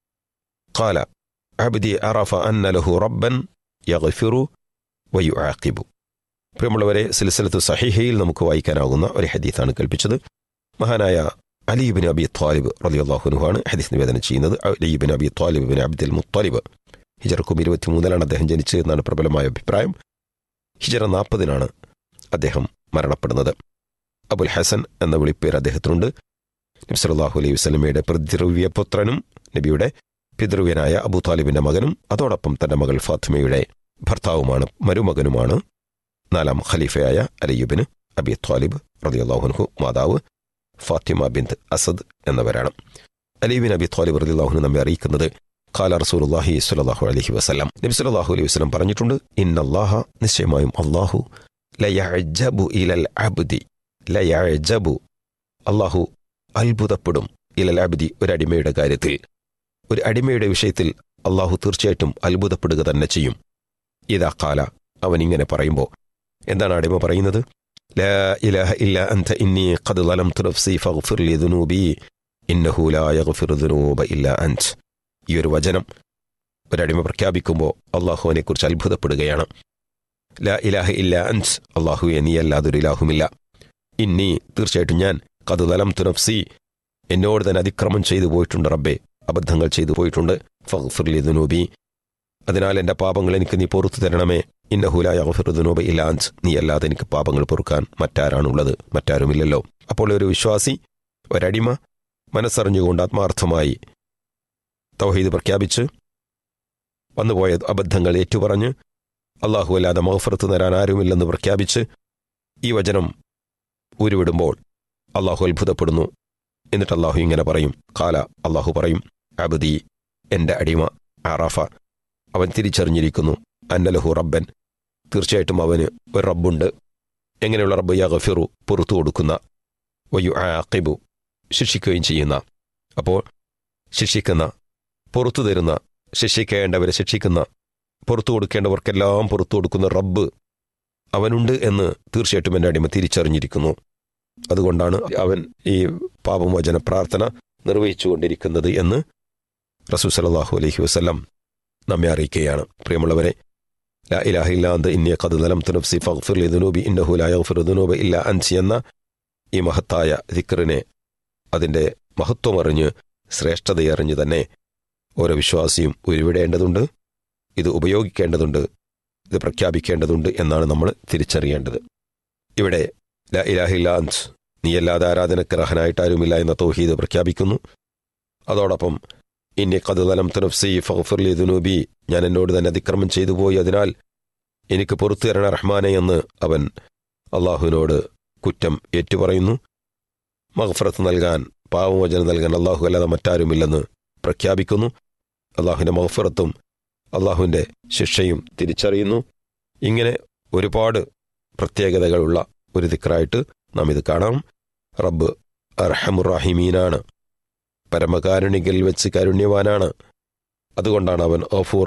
قال عبدي عرف أن له ربا يغفر ويعاقب പ്രിയമുള്ളവരെ സിൽസിലത്ത് സഹിഹയിൽ നമുക്ക് വായിക്കാനാകുന്ന ഒരു ഹദീത്താണ് കൽപ്പിച്ചത് മഹാനായ അലീബിൻ അബി ത്വാലിബ് റലിയുള്ളാഹുനുഹാണ് ഹദീസ് നിവേദനം ചെയ്യുന്നത് Ali bin Abi Talib bin Abdul Muttalib ഹിജറക്കും ഇരുപത്തിമൂന്നിലാണ് അദ്ദേഹം ജനിച്ചത് എന്നാണ് പ്രബലമായ അഭിപ്രായം ഹിജറ നാൽപ്പതിനാണ് അദ്ദേഹം മരണപ്പെടുന്നത് അബുൽ ഹസൻ എന്ന വിളിപ്പേര് അദ്ദേഹത്തിനുണ്ട് നബി സല്ലല്ലാഹു അലൈഹി വസല്ലമയുടെ പിതൃവ്യപുത്രനും നബിയുടെ പിതൃവ്യനായ അബൂ താലിബിന്റെ മകനും അതോടൊപ്പം തന്റെ മകൾ ഫാത്തിമയുടെ ഭർത്താവുമാണ് മരുമകനുമാണ് നാലാം ഖലീഫയായ അലിയുബിന് അബി ത്വാലിബ് റളിയല്ലാഹുൻഹു മാതാവ് ഫാത്തിമ ബിന്ത് അസദ് എന്നിവരാണ് അലീബിൻ അബി ത്വാലിബ് റളിയല്ലാഹുനു നമ്മെ അറിയിക്കുന്നത് ഖാല റസൂലുള്ളാഹി സ്വല്ലല്ലാഹു അലൈഹി വസല്ലം നബി സല്ലല്ലാഹു അലൈഹി വസല്ലം പറഞ്ഞിട്ടുണ്ട് ഇന്നല്ലാഹ നിശ്ചയമായും അല്ലാഹു ലയഅജബു ഇലൽ അബ്ദി ലയഅജബു അല്ലാഹു അത്ഭുതപ്പെടും ഇലൽ അബ്ദി ഒരു അടിമയുടെ കാര്യത്തിൽ ഒരു അടിമയുടെ വിഷയത്തിൽ അള്ളാഹു തീർച്ചയായിട്ടും അത്ഭുതപ്പെടുക തന്നെ ചെയ്യും ഇതാ കാല അവൻ ഇങ്ങനെ പറയുമ്പോൾ എന്താണ് അടിമ പറയുന്നത് ലാ ഇലാഹ ഇല്ല അൻത ഇന്നി ഖദ് ളലംതു നഫ്സി ഫഗ്ഫിർ ലി ദുനൂബി ഇന്നഹു ലാ യഗ്ഫിറു ദുനൂബ ഇല്ല അൻത് ഈ ഒരു വചനം ഒരടിമ പ്രഖ്യാപിക്കുമ്പോൾ അള്ളാഹു അവനെക്കുറിച്ച് അത്ഭുതപ്പെടുകയാണ് ലാ ഇലാഹ ഇല്ല അൻസ് അള്ളാഹുവെ നീ അല്ലാതൊരു ഇലാഹുമില്ല ഇന്നി തീർച്ചയായിട്ടും ഞാൻ കത് തലം തുനഫ്സി എന്നോട് തന്നെ അതിക്രമം ചെയ്തു പോയിട്ടുണ്ട് റബ്ബെ അബദ്ധങ്ങൾ ചെയ്തു പോയിട്ടുണ്ട് ഫഗ്ഫിർലി ദുനൂബി അതിനാൽ എൻ്റെ പാപങ്ങൾ എനിക്ക് നീ പൊറത്തു തരണമേ ഇന്നഹുലായ ദുനൂബ ഇല്ലാൻസ് നീ അല്ലാതെ എനിക്ക് പാപങ്ങൾ പൊറുക്കാൻ മറ്റാരാണുള്ളത് മറ്റാരുമില്ലല്ലോ അപ്പോൾ ഒരു വിശ്വാസി ഒരടിമ മനസ്സറിഞ്ഞുകൊണ്ട് ആത്മാർത്ഥമായി തൗഹീദ് പ്രഖ്യാപിച്ച് വന്നുപോയ അബദ്ധങ്ങൾ ഏറ്റുപറഞ്ഞ് അള്ളാഹു അല്ലാതെ മഹഫറത്ത് തരാൻ ആരുമില്ലെന്ന് പ്രഖ്യാപിച്ച് ഈ വചനം ഉരുവിടുമ്പോൾ അള്ളാഹു അത്ഭുതപ്പെടുന്നു എന്നിട്ട് അള്ളാഹു ഇങ്ങനെ പറയും കാല അള്ളാഹു പറയും അബദി എൻ്റെ അടിമ ആറാഫ അവൻ തിരിച്ചറിഞ്ഞിരിക്കുന്നു അന്നലഹു റബ്ബൻ തീർച്ചയായിട്ടും അവന് ഒരു റബ്ബുണ്ട് എങ്ങനെയുള്ള റബ്ബ് യാ ഗഫിറു പുറത്തു കൊടുക്കുന്ന വയു ആഖിബു ശിക്ഷിക്കുകയും ചെയ്യുന്ന അപ്പോൾ ശിക്ഷിക്കുന്ന പുറത്തു തരുന്ന ശിക്ഷിക്കേണ്ടവരെ ശിക്ഷിക്കുന്ന പുറത്തു കൊടുക്കേണ്ടവർക്കെല്ലാം പുറത്തു കൊടുക്കുന്ന റബ്ബ് അവനുണ്ട് എന്ന് തീർച്ചയായിട്ടും എൻ്റെ അടിമ തിരിച്ചറിഞ്ഞിരിക്കുന്നു അതുകൊണ്ടാണ് അവൻ ഈ പാപമോചന പ്രാർത്ഥന നിർവഹിച്ചുകൊണ്ടിരിക്കുന്നത് എന്ന് റസൂ സലാഹു അലൈഹി വസ്ലം നമ്മെ അറിയിക്കുകയാണ് പ്രിയമുള്ളവരെ ലാ ഇലാഹ ഇല്ലാ അന്ത ഇന്നി ഖദ് ലലംതു നഫ്സി ഫഗ്ഫിർ ലി ദുനൂബി ഇന്നഹു ലാ യഗ്ഫിറു ദുനൂബ ഇല്ലാ അൻസി എന്ന ഈ മഹത്തായ ദിക്റിനെ അതിൻ്റെ മഹത്വമറിഞ്ഞ് ശ്രേഷ്ഠതയറിഞ്ഞ് തന്നെ ഓരോ വിശ്വാസിയും ഉരുവിടേണ്ടതുണ്ട് ഇത് ഉപയോഗിക്കേണ്ടതുണ്ട് ഇത് പ്രഖ്യാപിക്കേണ്ടതുണ്ട് എന്നാണ് നമ്മൾ തിരിച്ചറിയേണ്ടത് ഇവിടെ ല ഇലാഹില്ല അൻസ് നീയല്ലാതെ ആരാധനക്ക് റഹനായിട്ട് ആരുമില്ല എന്ന തൗഹീദ് പ്രഖ്യാപിക്കുന്നു അതോടൊപ്പം ഇനി കതുതലം തുനഫ്സി ഫഗ്ഫിർലി ദുനൂബി ഞാൻ എന്നോട് തന്നെ അതിക്രമം ചെയ്തു പോയി അതിനാൽ എനിക്ക് പുറത്തു തരണ റഹ്മാനെ എന്ന് അവൻ അള്ളാഹുവിനോട് കുറ്റം ഏറ്റുപറയുന്നു മഹഫറത്ത് നൽകാൻ പാവമോചനം നൽകാൻ അള്ളാഹു അല്ലാതെ മറ്റാരുമില്ലെന്ന് പ്രഖ്യാപിക്കുന്നു അള്ളാഹുവിൻ്റെ മഹഫറത്തും അള്ളാഹുവിൻ്റെ ശിക്ഷയും തിരിച്ചറിയുന്നു ഇങ്ങനെ ഒരുപാട് പ്രത്യേകതകളുള്ള ഒരു ദിക്റായിട്ട് നാം ഇത് കാണാം റബ്ബ് അർഹമുറാഹിമീനാണ് പരമകാരുണികിൽ വെച്ച് കാരുണ്യവാനാണ് അതുകൊണ്ടാണ് അവൻ ഓഫൂർ